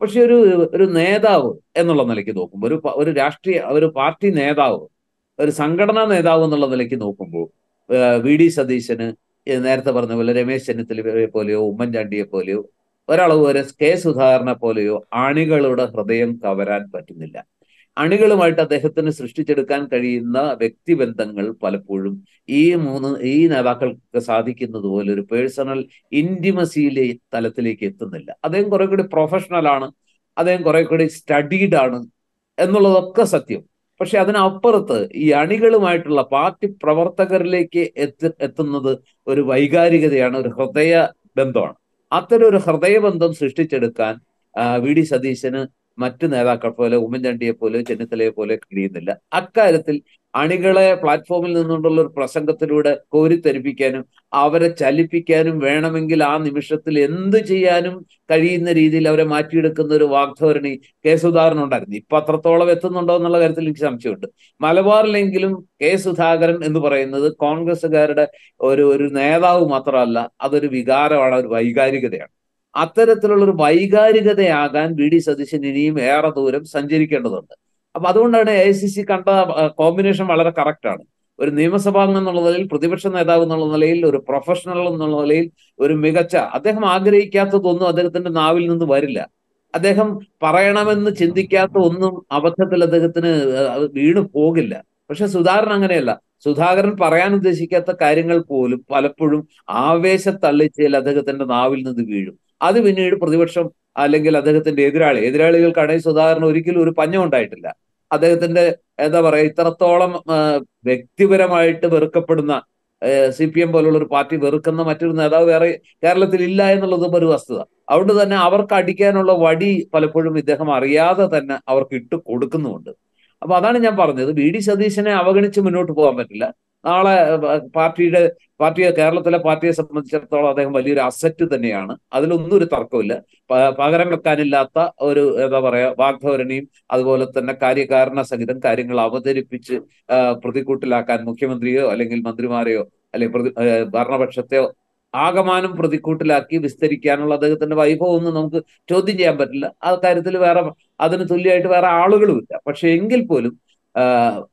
പക്ഷെ ഒരു ഒരു നേതാവ് എന്നുള്ള നിലയ്ക്ക് നോക്കുമ്പോൾ ഒരു പ- ഒരു രാഷ്ട്രീയ ഒരു പാർട്ടി നേതാവ് ഒരു സംഘടനാ നേതാവ് എന്നുള്ള നിലയ്ക്ക് നോക്കുമ്പോൾ ഏഹ് വി ഡി സതീശന് ഏഹ് നേരത്തെ പറഞ്ഞ പോലെ രമേശ് ചെന്നിത്തലയെ പോലെയോ ഉമ്മൻചാണ്ടിയെ പോലെയോ ഒരളവ് വരെ കെ സുധാകരനെ പോലെയോ അണികളുടെ ഹൃദയം കവരാൻ പറ്റുന്നില്ല അണികളുമായിട്ട് അദ്ദേഹത്തിന് സൃഷ്ടിച്ചെടുക്കാൻ കഴിയുന്ന വ്യക്തിബന്ധങ്ങൾ പലപ്പോഴും ഈ മൂന്ന് ഈ നേതാക്കൾക്ക് സാധിക്കുന്നത് പോലെ ഒരു പേഴ്സണൽ ഇന്റിമസിയിലെ തലത്തിലേക്ക് എത്തുന്നില്ല അദ്ദേഹം കുറെ കൂടി പ്രൊഫഷണൽ ആണ് അദ്ദേഹം കുറെ കൂടി സ്റ്റഡീഡ് ആണ് എന്നുള്ളതൊക്കെ സത്യം പക്ഷെ അതിനപ്പുറത്ത് ഈ അണികളുമായിട്ടുള്ള പാർട്ടി പ്രവർത്തകരിലേക്ക് എത്തി എത്തുന്നത് ഒരു വൈകാരികതയാണ് ഒരു ഹൃദയ ബന്ധമാണ് അത്തരം ഒരു ഹൃദയബന്ധം സൃഷ്ടിച്ചെടുക്കാൻ ആ, വി ഡി സതീശന് മറ്റു നേതാക്കൾ പോലെ ഉമ്മൻചാണ്ടിയെ പോലെ ചെന്നിത്തലയെ പോലെ കഴിയുന്നില്ല അക്കാര്യത്തിൽ അണികളെ പ്ലാറ്റ്ഫോമിൽ നിന്നുകൊണ്ടുള്ള ഒരു പ്രസംഗത്തിലൂടെ കോരിത്തെരിപ്പിക്കാനും അവരെ ചലിപ്പിക്കാനും വേണമെങ്കിൽ ആ നിമിഷത്തിൽ എന്ത് ചെയ്യാനും കഴിയുന്ന രീതിയിൽ അവരെ മാറ്റിയെടുക്കുന്ന ഒരു വാഗ്ധോരണി കെ സുധാകരൻ ഉണ്ടായിരുന്നു ഇപ്പൊ അത്രത്തോളം എത്തുന്നുണ്ടോ എന്നുള്ള കാര്യത്തിൽ എനിക്ക് സംശയമുണ്ട് മലബാറിലെങ്കിലും കെ സുധാകരൻ എന്ന് പറയുന്നത് കോൺഗ്രസ്സുകാരുടെ ഒരു ഒരു നേതാവ് മാത്രമല്ല അതൊരു വികാരമാണ് ഒരു വൈകാരികതയാണ് അത്തരത്തിലുള്ള ഒരു വൈകാരികതയാകാൻ വി ഡി സതീശൻ ഇനിയും ഏറെ ദൂരം സഞ്ചരിക്കേണ്ടതുണ്ട് അപ്പൊ അതുകൊണ്ടാണ് എ ഐ സി സി കണ്ട കോമ്പിനേഷൻ വളരെ കറക്റ്റ് ആണ് ഒരു നിയമസഭാംഗം എന്നുള്ള നിലയിൽ പ്രതിപക്ഷ നേതാവ് എന്നുള്ള നിലയിൽ ഒരു പ്രൊഫഷണൽ എന്നുള്ള നിലയിൽ ഒരു മികച്ച അദ്ദേഹം ആഗ്രഹിക്കാത്തതൊന്നും അദ്ദേഹത്തിന്റെ നാവിൽ നിന്ന് വരില്ല അദ്ദേഹം പറയണമെന്ന് ചിന്തിക്കാത്ത ഒന്നും അബദ്ധത്തിൽ അദ്ദേഹത്തിന് അത് വീണു പോകില്ല പക്ഷെ സുധാകരൻ അങ്ങനെയല്ല സുധാകരൻ പറയാൻ ഉദ്ദേശിക്കാത്ത കാര്യങ്ങൾ പോലും പലപ്പോഴും ആവേശത്തള്ളിച്ചയിൽ അദ്ദേഹത്തിന്റെ നാവിൽ നിന്ന് വീഴും അത് പിന്നീട് പ്രതിപക്ഷം അല്ലെങ്കിൽ അദ്ദേഹത്തിന്റെ എതിരാളി എതിരാളികൾക്കാണെങ്കിൽ സുധാകരൻ ഒരിക്കലും ഒരു പഞ്ഞം ഉണ്ടായിട്ടില്ല അദ്ദേഹത്തിന്റെ എന്താ പറയാ ഇത്രത്തോളം ആ, വ്യക്തിപരമായിട്ട് വെറുക്കപ്പെടുന്ന സി പി എം പോലുള്ള ഒരു പാർട്ടി വെറുക്കുന്ന മറ്റൊരു നേതാവ് വേറെ കേരളത്തിൽ ഇല്ല എന്നുള്ളതും ഒരു വസ്തുത അതുകൊണ്ട് തന്നെ അവർക്ക് അടിക്കാനുള്ള വടി പലപ്പോഴും ഇദ്ദേഹം അറിയാതെ തന്നെ അവർക്ക് ഇട്ട് കൊടുക്കുന്നുമുണ്ട് അപ്പൊ അതാണ് ഞാൻ പറഞ്ഞത് വി ഡി സതീശനെ അവഗണിച്ച് മുന്നോട്ട് പോകാൻ പറ്റില്ല നാളെ ഏഹ്, പാർട്ടിയുടെ പാർട്ടിയെ കേരളത്തിലെ പാർട്ടിയെ സംബന്ധിച്ചിടത്തോളം അദ്ദേഹം വലിയൊരു അസറ്റ് തന്നെയാണ് അതിലൊന്നും ഒരു തർക്കമില്ല പ- പകരം വെക്കാനില്ലാത്ത ഒരു എന്താ പറയാ വാഗ്ധോരണിയും അതുപോലെ തന്നെ കാര്യകാരണ സഹിതം കാര്യങ്ങൾ അവതരിപ്പിച്ച് ആ, പ്രതിക്കൂട്ടിലാക്കാൻ മുഖ്യമന്ത്രിയോ അല്ലെങ്കിൽ മന്ത്രിമാരെയോ അല്ലെങ്കിൽ പ്രതി ആ, ഭരണപക്ഷത്തെയോ ആകമാനം പ്രതിക്കൂട്ടിലാക്കി വിസ്തരിക്കാനുള്ള അദ്ദേഹത്തിന്റെ വൈഭവം ഒന്നും നമുക്ക് ചോദ്യം ചെയ്യാൻ പറ്റില്ല ആ കാര്യത്തിൽ വേറെ അതിന് തുല്യമായിട്ട് വേറെ ആളുകളുമില്ല പക്ഷെ എങ്കിൽ പോലും ആ,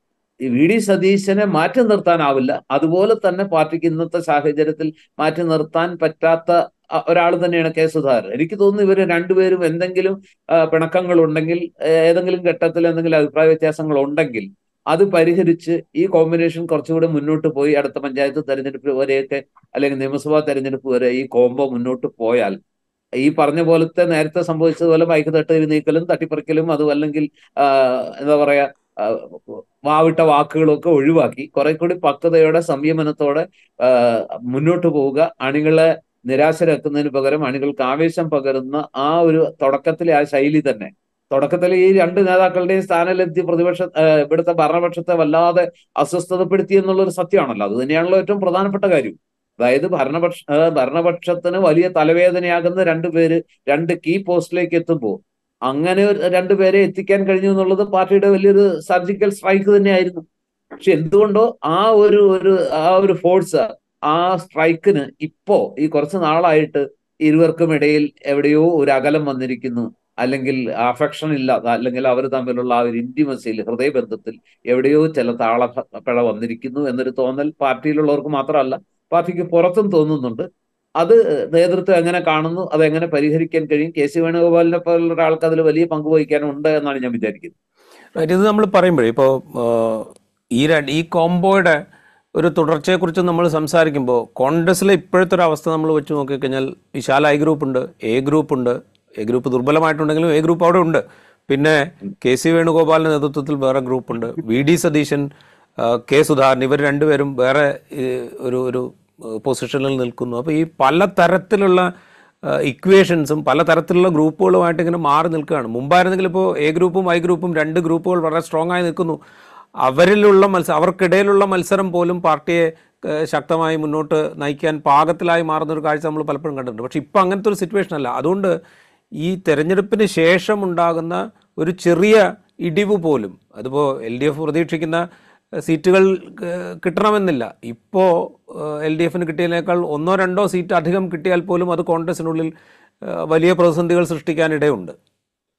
ഈ വി ഡി സതീശനെ മാറ്റി നിർത്താനാവില്ല അതുപോലെ തന്നെ പാർട്ടിക്ക് ഇന്നത്തെ സാഹചര്യത്തിൽ മാറ്റി നിർത്താൻ പറ്റാത്ത അ- ഒരാൾ തന്നെയാണ് കെ സുധാകരൻ എനിക്ക് തോന്നുന്നു ഇവര് രണ്ടുപേരും എന്തെങ്കിലും ആ, പിണക്കങ്ങൾ ഉണ്ടെങ്കിൽ ഏതെങ്കിലും ഘട്ടത്തിൽ എന്തെങ്കിലും അഭിപ്രായ വ്യത്യാസങ്ങൾ ഉണ്ടെങ്കിൽ അത് പരിഹരിച്ച് ഈ കോമ്പിനേഷൻ കുറച്ചുകൂടെ മുന്നോട്ട് പോയി അടുത്ത പഞ്ചായത്ത് തെരഞ്ഞെടുപ്പ് വരെയൊക്കെ അല്ലെങ്കിൽ നിയമസഭാ തെരഞ്ഞെടുപ്പ് വരെ ഈ കോംബോ മുന്നോട്ട് പോയാൽ ഈ പറഞ്ഞ പോലത്തെ നേരത്തെ സംഭവിച്ചതുപോലെ മയക്ക് തട്ട് നീക്കലും തട്ടിപ്പറിക്കലും അതും അല്ലെങ്കിൽ ആ, എന്താ പറയാ ആ, വാവിട്ട വാക്കുകളൊക്കെ ഒഴിവാക്കി കുറെ കൂടി പക്വതയോടെ സംയമനത്തോടെ ആ, മുന്നോട്ട് പോവുക അണികളെ നിരാശരാക്കുന്നതിന് പകരം അണികൾക്ക് ആവേശം പകരുന്ന ആ ഒരു തുടക്കത്തിലെ ആ ശൈലി തന്നെ തുടക്കത്തിൽ ഈ രണ്ട് നേതാക്കളുടെയും സ്ഥാനലബ്ധി പ്രതിപക്ഷ ആ, ഇവിടുത്തെ ഭരണപക്ഷത്തെ വല്ലാതെ അസ്വസ്ഥതപ്പെടുത്തി എന്നുള്ളൊരു സത്യമാണല്ലോ അത് തന്നെയാണല്ലോ ഏറ്റവും പ്രധാനപ്പെട്ട കാര്യം അതായത് ഭരണപക്ഷ ആ, ഭരണപക്ഷത്തിന് വലിയ തലവേദനയാകുന്ന രണ്ടുപേര് രണ്ട് കീ പോസ്റ്റിലേക്ക് എത്തുമ്പോൾ അങ്ങനെ ഒരു രണ്ടുപേരെ എത്തിക്കാൻ കഴിഞ്ഞു എന്നുള്ളത് പാർട്ടിയുടെ വലിയൊരു സർജിക്കൽ സ്ട്രൈക്ക് തന്നെയായിരുന്നു പക്ഷെ എന്തുകൊണ്ടോ ആ ഒരു ഒരു ആ ഒരു ഫോഴ്സ് ആ സ്ട്രൈക്കിന് ഇപ്പോ ഈ കുറച്ച് നാളായിട്ട് ഇരുവർക്കും ഇടയിൽ എവിടെയോ ഒരു അകലം വന്നിരിക്കുന്നു അല്ലെങ്കിൽ അഫെക്ഷൻ ഇല്ല അല്ലെങ്കിൽ അവർ തമ്മിലുള്ള ആ ഒരു ഇന്റിമസിയിൽ ഹൃദയബന്ധത്തിൽ എവിടെയോ ചില താളപ്പിഴ വന്നിരിക്കുന്നു എന്നൊരു തോന്നൽ പാർട്ടിയിലുള്ളവർക്ക് മാത്രമല്ല പാർട്ടിക്ക് പുറത്തും തോന്നുന്നുണ്ട് അത് നേതൃത്വം എങ്ങനെ കാണുന്നു അത് എങ്ങനെ പരിഹരിക്കാൻ കഴിയും കെ സി വേണുഗോപാലിനെ പോലുള്ള ഒരാൾക്ക് അതിൽ വലിയ പങ്ക് വഹിക്കാനുണ്ട് എന്നാണ് ഞാൻ വിചാരിക്കുന്നത് Right, ഇത് നമ്മൾ പറയുമ്പോഴേ ഇപ്പോൾ ഈ രണ്ട് ഈ കോംബോയുടെ ഒരു തുടർച്ചയെക്കുറിച്ച് നമ്മൾ സംസാരിക്കുമ്പോൾ കോൺഗ്രസിലെ ഇപ്പോഴത്തെ ഒരു അവസ്ഥ നമ്മൾ വെച്ച് നോക്കിക്കഴിഞ്ഞാൽ വിശാൽ ഐ ഗ്രൂപ്പ് ഉണ്ട് എ ഗ്രൂപ്പ് ഉണ്ട് എ ഗ്രൂപ്പ് ദുർബലമായിട്ടുണ്ടെങ്കിലും എ ഗ്രൂപ്പ് അവിടെ ഉണ്ട് പിന്നെ കെ സി വേണുഗോപാലിന്റെ നേതൃത്വത്തിൽ വേറെ ഗ്രൂപ്പുണ്ട് വി ഡി സതീശൻ ആ, കെ സുധാകരൻ ഇവർ രണ്ടുപേരും വേറെ ഈ, ഒരു ഒരു പൊസിഷനിൽ നിൽക്കുന്നു അപ്പോൾ ഈ പല തരത്തിലുള്ള ഇക്വേഷൻസും പല തരത്തിലുള്ള ഗ്രൂപ്പുകളുമായിട്ട് ഇങ്ങനെ മാറി നിൽക്കുകയാണ് മുമ്പായിരുന്നെങ്കിൽ ഇപ്പോൾ എ ഗ്രൂപ്പും ഐ ഗ്രൂപ്പും രണ്ട് ഗ്രൂപ്പുകൾ വളരെ സ്ട്രോങ് ആയി നിൽക്കുന്നു അവരിലുള്ള മത്സരം അവർക്കിടയിലുള്ള മത്സരം പോലും പാർട്ടിയെ ഏഹ്, ശക്തമായി മുന്നോട്ട് നയിക്കാൻ പാകത്തിലായി മാറുന്ന ഒരു കാഴ്ച നമ്മൾ പലപ്പോഴും കണ്ടിട്ടുണ്ട് പക്ഷെ ഇപ്പം അങ്ങനത്തെ ഒരു സിറ്റുവേഷൻ അല്ല അതുകൊണ്ട് ഈ തെരഞ്ഞെടുപ്പിന് ശേഷം ഉണ്ടാകുന്ന ഒരു ചെറിയ ഇടിവ് പോലും അതിപ്പോൾ എൽ ഡി എഫ് പ്രതീക്ഷിക്കുന്ന ഏഹ്, സീറ്റുകൾ ഏഹ്, കിട്ടണമെന്നില്ല ഇപ്പോൾ എൽ ഡി എഫിന് കിട്ടിയതിനേക്കാൾ ഒന്നോ രണ്ടോ സീറ്റ് അധികം കിട്ടിയാൽ പോലും അത് കോൺഗ്രസിനുള്ളിൽ ഏഹ്, വലിയ പ്രതിസന്ധികൾ സൃഷ്ടിക്കാനിടയുണ്ട്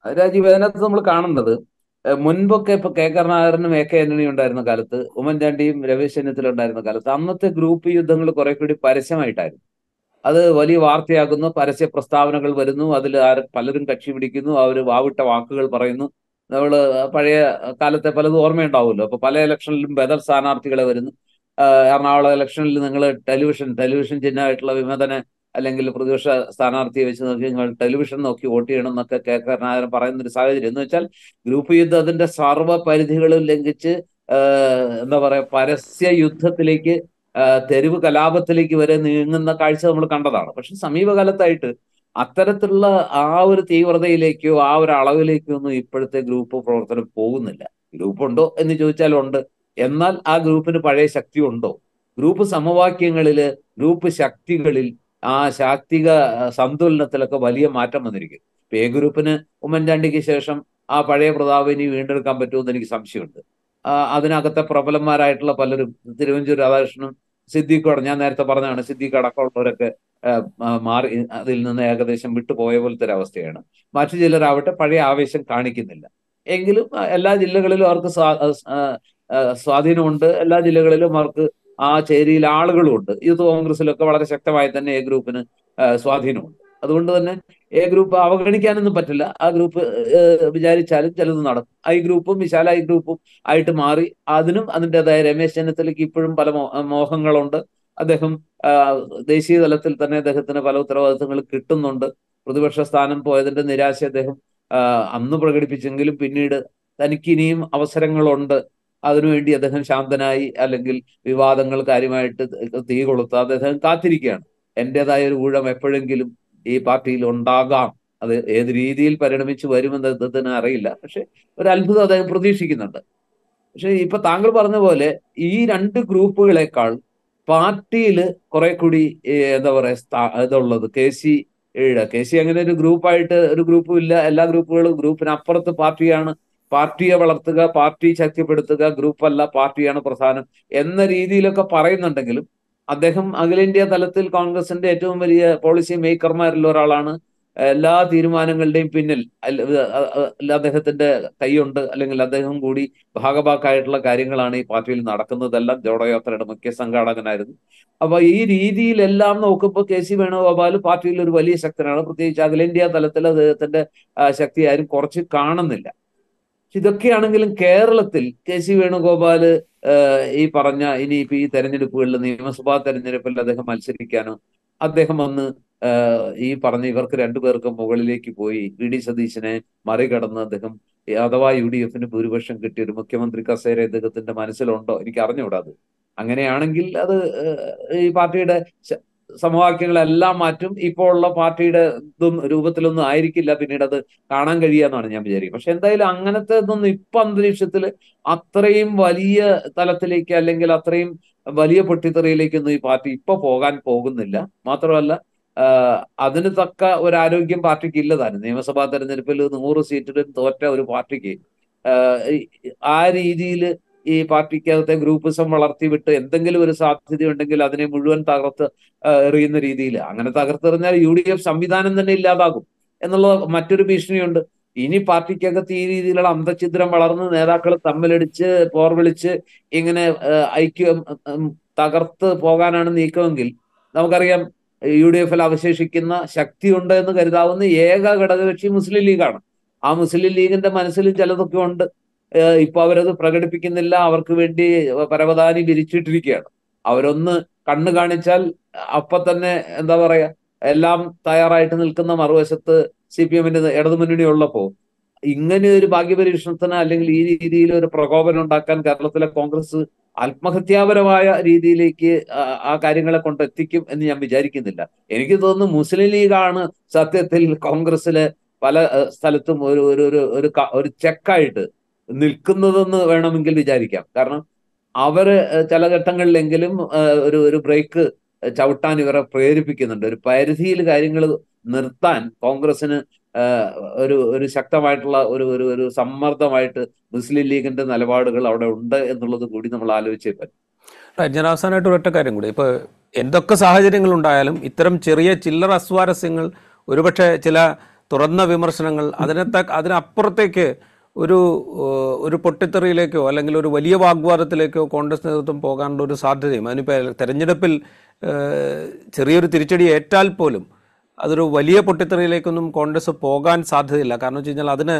രാജീവ് അതിനകത്ത് നമ്മൾ കാണേണ്ടത് ഏഹ് മുൻപൊക്കെ ഇപ്പൊ കെ കരുണാകരനും എ കെ ആന്റണി ഉണ്ടായിരുന്ന കാലത്ത് ഉമ്മൻചാണ്ടിയും രമേശ് ചെന്നിത്തല ഉണ്ടായിരുന്ന കാലത്ത് അന്നത്തെ ഗ്രൂപ്പ് യുദ്ധങ്ങൾ കുറെ കൂടി പരസ്യമായിട്ടായിരുന്നു അത് വലിയ വാർത്തയാകുന്നു പരസ്യ പ്രസ്താവനകൾ വരുന്നു അതിൽ പലരും കക്ഷി പിടിക്കുന്നു അവർ വാവിട്ട വാക്കുകൾ പറയുന്നു നമ്മൾ പഴയ കാലത്തെ പലതും ഓർമ്മയുണ്ടാവുമല്ലോ അപ്പൊ പല ഇലക്ഷനിലും ബദൽ സ്ഥാനാർത്ഥികളെ വരുന്നു ആഹ് എറണാകുളം ഇലക്ഷനിൽ നിങ്ങൾ ടെലിവിഷൻ ടെലിവിഷൻ ചിഹ്നമായിട്ടുള്ള വിമതനെ അല്ലെങ്കിൽ പ്രതിപക്ഷ സ്ഥാനാർത്ഥിയെ വെച്ച് നോക്കി നിങ്ങൾ ടെലിവിഷൻ നോക്കി വോട്ട് ചെയ്യണം എന്നൊക്കെ കെ കരുണാകരൻ പറയുന്ന ഒരു സാഹചര്യം എന്ന് വെച്ചാൽ ഗ്രൂപ്പ് യുദ്ധം അതിന്റെ സർവ്വ പരിധികളും ലംഘിച്ച് ആഹ് എന്താ പറയാ പരസ്യ യുദ്ധത്തിലേക്ക് ആഹ് തെരുവ് കലാപത്തിലേക്ക് വരെ നീങ്ങുന്ന കാഴ്ച നമ്മൾ കണ്ടതാണ് പക്ഷെ സമീപകാലത്തായിട്ട് അത്തരത്തിലുള്ള ആ ഒരു തീവ്രതയിലേക്കോ ആ ഒരു അളവിലേക്കോ ഒന്നും ഇപ്പോഴത്തെ ഗ്രൂപ്പ് പ്രവർത്തനം പോകുന്നില്ല ഗ്രൂപ്പ് ഉണ്ടോ എന്ന് ചോദിച്ചാൽ ഉണ്ട് എന്നാൽ ആ ഗ്രൂപ്പിന് പഴയ ശക്തി ഉണ്ടോ ഗ്രൂപ്പ് സമവാക്യങ്ങളില് ഗ്രൂപ്പ് ശക്തികളിൽ ആ ശാക്തിക അഹ് സന്തുലനത്തിലൊക്കെ വലിയ മാറ്റം വന്നിരിക്കും ഇപ്പൊ എ ഗ്രൂപ്പിന് ഉമ്മൻചാണ്ടിക്ക് ശേഷം ആ പഴയ പ്രതാപം ഇനി വീണ്ടെടുക്കാൻ പറ്റുമെന്ന് എനിക്ക് സംശയമുണ്ട് ആ, അതിനകത്തെ പ്രബലന്മാരായിട്ടുള്ള പലരും തിരുവഞ്ചൂർ രാധാകൃഷ്ണനും സിദ്ദീഖോട് ഞാൻ നേരത്തെ പറഞ്ഞതാണ് സിദ്ദീഖ് അടക്കമുള്ളവരൊക്കെ ആ, ആ, മാറി അതിൽ നിന്ന് ഏകദേശം വിട്ടുപോയ പോലത്തെ ഒരു അവസ്ഥയാണ് മറ്റു ചിലരാവട്ടെ പഴയ ആവേശം കാണിക്കുന്നില്ല എങ്കിലും ആ, എല്ലാ ജില്ലകളിലും അവർക്ക് സ്വാ- ആ, ആ, ആ, സ്വാധീനമുണ്ട് എല്ലാ ജില്ലകളിലും അവർക്ക് ആ ചേരിയിൽ ആളുകളും ഉണ്ട് യൂത്ത് കോൺഗ്രസിലൊക്കെ വളരെ ശക്തമായി തന്നെ എ ഗ്രൂപ്പിന് ആ, സ്വാധീനമുണ്ട് അതുകൊണ്ട് തന്നെ എ ഗ്രൂപ്പ് അവഗണിക്കാനൊന്നും പറ്റില്ല ആ ഗ്രൂപ്പ് ഏഹ്, വിചാരിച്ചാലും ചിലത് നടക്കും ഐ ഗ്രൂപ്പും വിശാല ഐ ഗ്രൂപ്പും ആയിട്ട് മാറി അതിനും അതിൻ്റെതായ രമേശ് ചെന്നിത്തലയ്ക്ക് ഇപ്പോഴും പല മോ- മോഹങ്ങളുണ്ട് അദ്ദേഹം ആ, ദേശീയ തലത്തിൽ തന്നെ അദ്ദേഹത്തിന് പല ഉത്തരവാദിത്തങ്ങൾ കിട്ടുന്നുണ്ട് പ്രതിപക്ഷ സ്ഥാനം പോയതിന്റെ നിരാശ അദ്ദേഹം ആ, അന്ന് പ്രകടിപ്പിച്ചെങ്കിലും പിന്നീട് തനിക്ക് ഇനിയും അവസരങ്ങളുണ്ട് അതിനുവേണ്ടി അദ്ദേഹം ശാന്തനായി അല്ലെങ്കിൽ വിവാദങ്ങൾ കാര്യമായിട്ട് തീ കൊളുത്താതെ അദ്ദേഹം കാത്തിരിക്കുകയാണ് എന്റേതായ ഒരു ഊഴം എപ്പോഴെങ്കിലും ഈ പാർട്ടിയിൽ ഉണ്ടാകാം അത് ഏത് രീതിയിൽ പരിണമിച്ച് വരുമെന്ന് അദ്ദേഹത്തിന് അറിയില്ല പക്ഷെ ഒരു അത്ഭുതം അദ്ദേഹം പ്രതീക്ഷിക്കുന്നുണ്ട് പക്ഷെ ഇപ്പൊ താങ്കൾ പറഞ്ഞ പോലെ ഈ രണ്ട് ഗ്രൂപ്പുകളെക്കാൾ പാർട്ടിയിൽ കുറെ കൂടി ഏ, എന്താ പറയാ സ്ഥാ- ഇതുള്ളത് കെ സി കെ സി അങ്ങനെ ഒരു ഗ്രൂപ്പായിട്ട് ഒരു ഗ്രൂപ്പും ഇല്ല എല്ലാ ഗ്രൂപ്പുകളും ഗ്രൂപ്പിനപ്പുറത്ത് പാർട്ടിയാണ് പാർട്ടിയെ വളർത്തുക പാർട്ടി ശക്തിപ്പെടുത്തുക ഗ്രൂപ്പല്ല പാർട്ടിയാണ് പ്രധാനം എന്ന രീതിയിലൊക്കെ പറയുന്നുണ്ടെങ്കിലും അദ്ദേഹം അഖിലേന്ത്യാ തലത്തിൽ കോൺഗ്രസിന്റെ ഏറ്റവും വലിയ പോളിസി മേക്കർമാരിൽ ഒരാളാണ് എല്ലാ തീരുമാനങ്ങളുടെയും പിന്നിൽ അല്ല- അ- അ- അല്ല അദ്ദേഹത്തിന്റെ കൈയുണ്ട് അല്ലെങ്കിൽ അദ്ദേഹം കൂടി ഭാഗഭാക്കായിട്ടുള്ള കാര്യങ്ങളാണ് ഈ പാർട്ടിയിൽ നടക്കുന്നതെല്ലാം ജോഡോ യാത്രയുടെ മുഖ്യ സംഘാടകനായിരുന്നു അപ്പൊ ഈ രീതിയിലെല്ലാം നോക്കുമ്പോൾ കെ സി വേണുഗോപാൽ പാർട്ടിയിൽ ഒരു വലിയ ശക്തനാണ് പ്രത്യേകിച്ച് അഖിലേന്ത്യാ തലത്തിൽ അദ്ദേഹത്തിന്റെ ആ, ശക്തി ആരും കുറച്ച് കാണുന്നില്ല ഇതൊക്കെയാണെങ്കിലും കേരളത്തിൽ കെ സി വേണുഗോപാല് ഏഹ്, ഈ പറഞ്ഞ ഇനിയിപ്പോ ഈ തെരഞ്ഞെടുപ്പുകളിൽ നിയമസഭാ തെരഞ്ഞെടുപ്പിൽ അദ്ദേഹം മത്സരിക്കാനോ അദ്ദേഹം വന്ന് ഏഹ്, ഈ പറഞ്ഞ ഇവർക്ക് രണ്ടുപേർക്കും മുകളിലേക്ക് പോയി വി ഡി സതീശനെ മറികടന്ന് അദ്ദേഹം ഈ അഥവാ യു ഡി എഫിന് ഭൂരിപക്ഷം കിട്ടിയ ഒരു മുഖ്യമന്ത്രി കസേര ഇദ്ദേഹത്തിന്റെ മനസ്സിലുണ്ടോ എനിക്ക് അറിഞ്ഞുകൂടാ അത് അങ്ങനെയാണെങ്കിൽ അത് ഏഹ്, ഈ പാർട്ടിയുടെ ശ- സമവാക്യങ്ങളെല്ലാം മാറ്റും ഇപ്പോൾ ഉള്ള പാർട്ടിയുടെ ഇതും രൂപത്തിലൊന്നും ആയിരിക്കില്ല പിന്നീട് അത് കാണാൻ കഴിയാന്നാണ് ഞാൻ വിചാരിക്കുന്നത് പക്ഷെ എന്തായാലും അങ്ങനത്തെ ഇതൊന്നും ഇപ്പൊ അന്തരീക്ഷത്തിൽ അത്രയും വലിയ തലത്തിലേക്ക് അല്ലെങ്കിൽ അത്രയും വലിയ പൊട്ടിത്തെറിയിലേക്കൊന്നും ഈ പാർട്ടി ഇപ്പൊ പോകാൻ പോകുന്നില്ല മാത്രമല്ല ആഹ് അതിന് തക്ക ഒരു ആരോഗ്യം പാർട്ടിക്ക് ഇല്ലതാനും നിയമസഭാ തെരഞ്ഞെടുപ്പിൽ നൂറ് സീറ്റിലും തോറ്റ ഒരു പാർട്ടിക്ക് ആഹ് ഈ- ആ രീതിയിൽ ഈ പാർട്ടിക്കകത്തെ ഗ്രൂപ്പിസം വളർത്തിവിട്ട് എന്തെങ്കിലും ഒരു സാധ്യത ഉണ്ടെങ്കിൽ അതിനെ മുഴുവൻ തകർത്ത് ആഹ് എറിയുന്ന രീതിയിൽ അങ്ങനെ തകർത്തെറിഞ്ഞാൽ യു ഡി എഫ് സംവിധാനം തന്നെ ഇല്ലാതാകും എന്നുള്ള മറ്റൊരു ഭീഷണിയുണ്ട് ഇനി പാർട്ടിക്കകത്ത് ഈ രീതിയിലുള്ള അന്തഛിദ്രം വളർന്ന് നേതാക്കൾ തമ്മിലടിച്ച് പോർവിളിച്ച് ഇങ്ങനെ ആഹ് ഐക്യം ഉം, തകർത്ത് പോകാനാണ് നീക്കമെങ്കിൽ നമുക്കറിയാം യു ഡി എഫിൽ അവശേഷിക്കുന്ന ശക്തിയുണ്ട് എന്ന് കരുതാവുന്ന ഏക ഘടകകക്ഷി മുസ്ലിം ലീഗാണ് ആ മുസ്ലിം ലീഗിന്റെ മനസ്സിലും ചിലതൊക്കെ ഉണ്ട് ഏഹ് ഇപ്പൊ അവരത് പ്രകടിപ്പിക്കുന്നില്ല അവർക്ക് വേണ്ടി പരവതാനി വിരിച്ചിട്ടിരിക്കുകയാണ് അവരൊന്ന് കണ്ണു കാണിച്ചാൽ അപ്പൊ തന്നെ എന്താ പറയാ എല്ലാം തയ്യാറായിട്ട് നിൽക്കുന്ന മറുവശത്ത് സി പി എമ്മിന്റെ ഇടതുമുന്നണി ഉള്ളപ്പോ ഇങ്ങനെ ഒരു ഭാഗ്യപരീക്ഷണത്തിന് അല്ലെങ്കിൽ ഈ രീതിയിൽ ഒരു പ്രകോപനം ഉണ്ടാക്കാൻ കേരളത്തിലെ കോൺഗ്രസ് ആത്മഹത്യാപരമായ രീതിയിലേക്ക് ആ- ആ കാര്യങ്ങളെ കൊണ്ടെത്തിക്കും എന്ന് ഞാൻ വിചാരിക്കുന്നില്ല എനിക്ക് തോന്നുന്നു മുസ്ലിം ലീഗാണ് സത്യത്തിൽ കോൺഗ്രസിലെ പല ഏഹ്, സ്ഥലത്തും ഒരു ഒരു ഒരു ഒരു ക- ഒരു ചെക്കായിട്ട് നിൽക്കുന്നതെന്ന് വേണമെങ്കിൽ വിചാരിക്കാം കാരണം അവര് ഏഹ്, ചില ഘട്ടങ്ങളിലെങ്കിലും ഏഹ്, ഒരു ഒരു ബ്രേക്ക് ചവിട്ടാൻ ഇവരെ പ്രേരിപ്പിക്കുന്നുണ്ട് ഒരു പരിധിയിൽ കാര്യങ്ങൾ നിർത്താൻ കോൺഗ്രസിന് ഏഹ്, ഒരു ഒരു ശക്തമായിട്ടുള്ള ഒരു ഒരു ഒരു സമ്മർദ്ദമായിട്ട് മുസ്ലിം ലീഗിന്റെ നിലപാടുകൾ അവിടെ ഉണ്ട് എന്നുള്ളത് കൂടി നമ്മൾ ആലോചിച്ചേ പറ്റും Right. ഞാൻ അവസാനമായിട്ട് ഒരൊറ്റ കാര്യം കൂടി ഇപ്പോൾ എന്തൊക്കെ സാഹചര്യങ്ങൾ ഉണ്ടായാലും ഇത്തരം ചെറിയ ചില്ലറ അസ്വാരസ്യങ്ങൾ ഒരുപക്ഷെ ചില തുറന്ന വിമർശനങ്ങൾ അതിനത്തെ അതിനപ്പുറത്തേക്ക് ഒരു ഏഹ്, ഒരു പൊട്ടിത്തെറിയിലേക്കോ അല്ലെങ്കിൽ ഒരു വലിയ വാഗ്വാദത്തിലേക്കോ കോൺഗ്രസ് നേതൃത്വം പോകാനുള്ള ഒരു സാധ്യതയും അതിനിപ്പോൾ തെരഞ്ഞെടുപ്പിൽ ഏഹ്, ചെറിയൊരു തിരിച്ചടി ഏറ്റാൽ പോലും അതൊരു വലിയ പൊട്ടിത്തെറിയിലേക്കൊന്നും കോൺഗ്രസ് പോകാൻ സാധ്യതയില്ല കാരണം വെച്ച് കഴിഞ്ഞാൽ അതിന്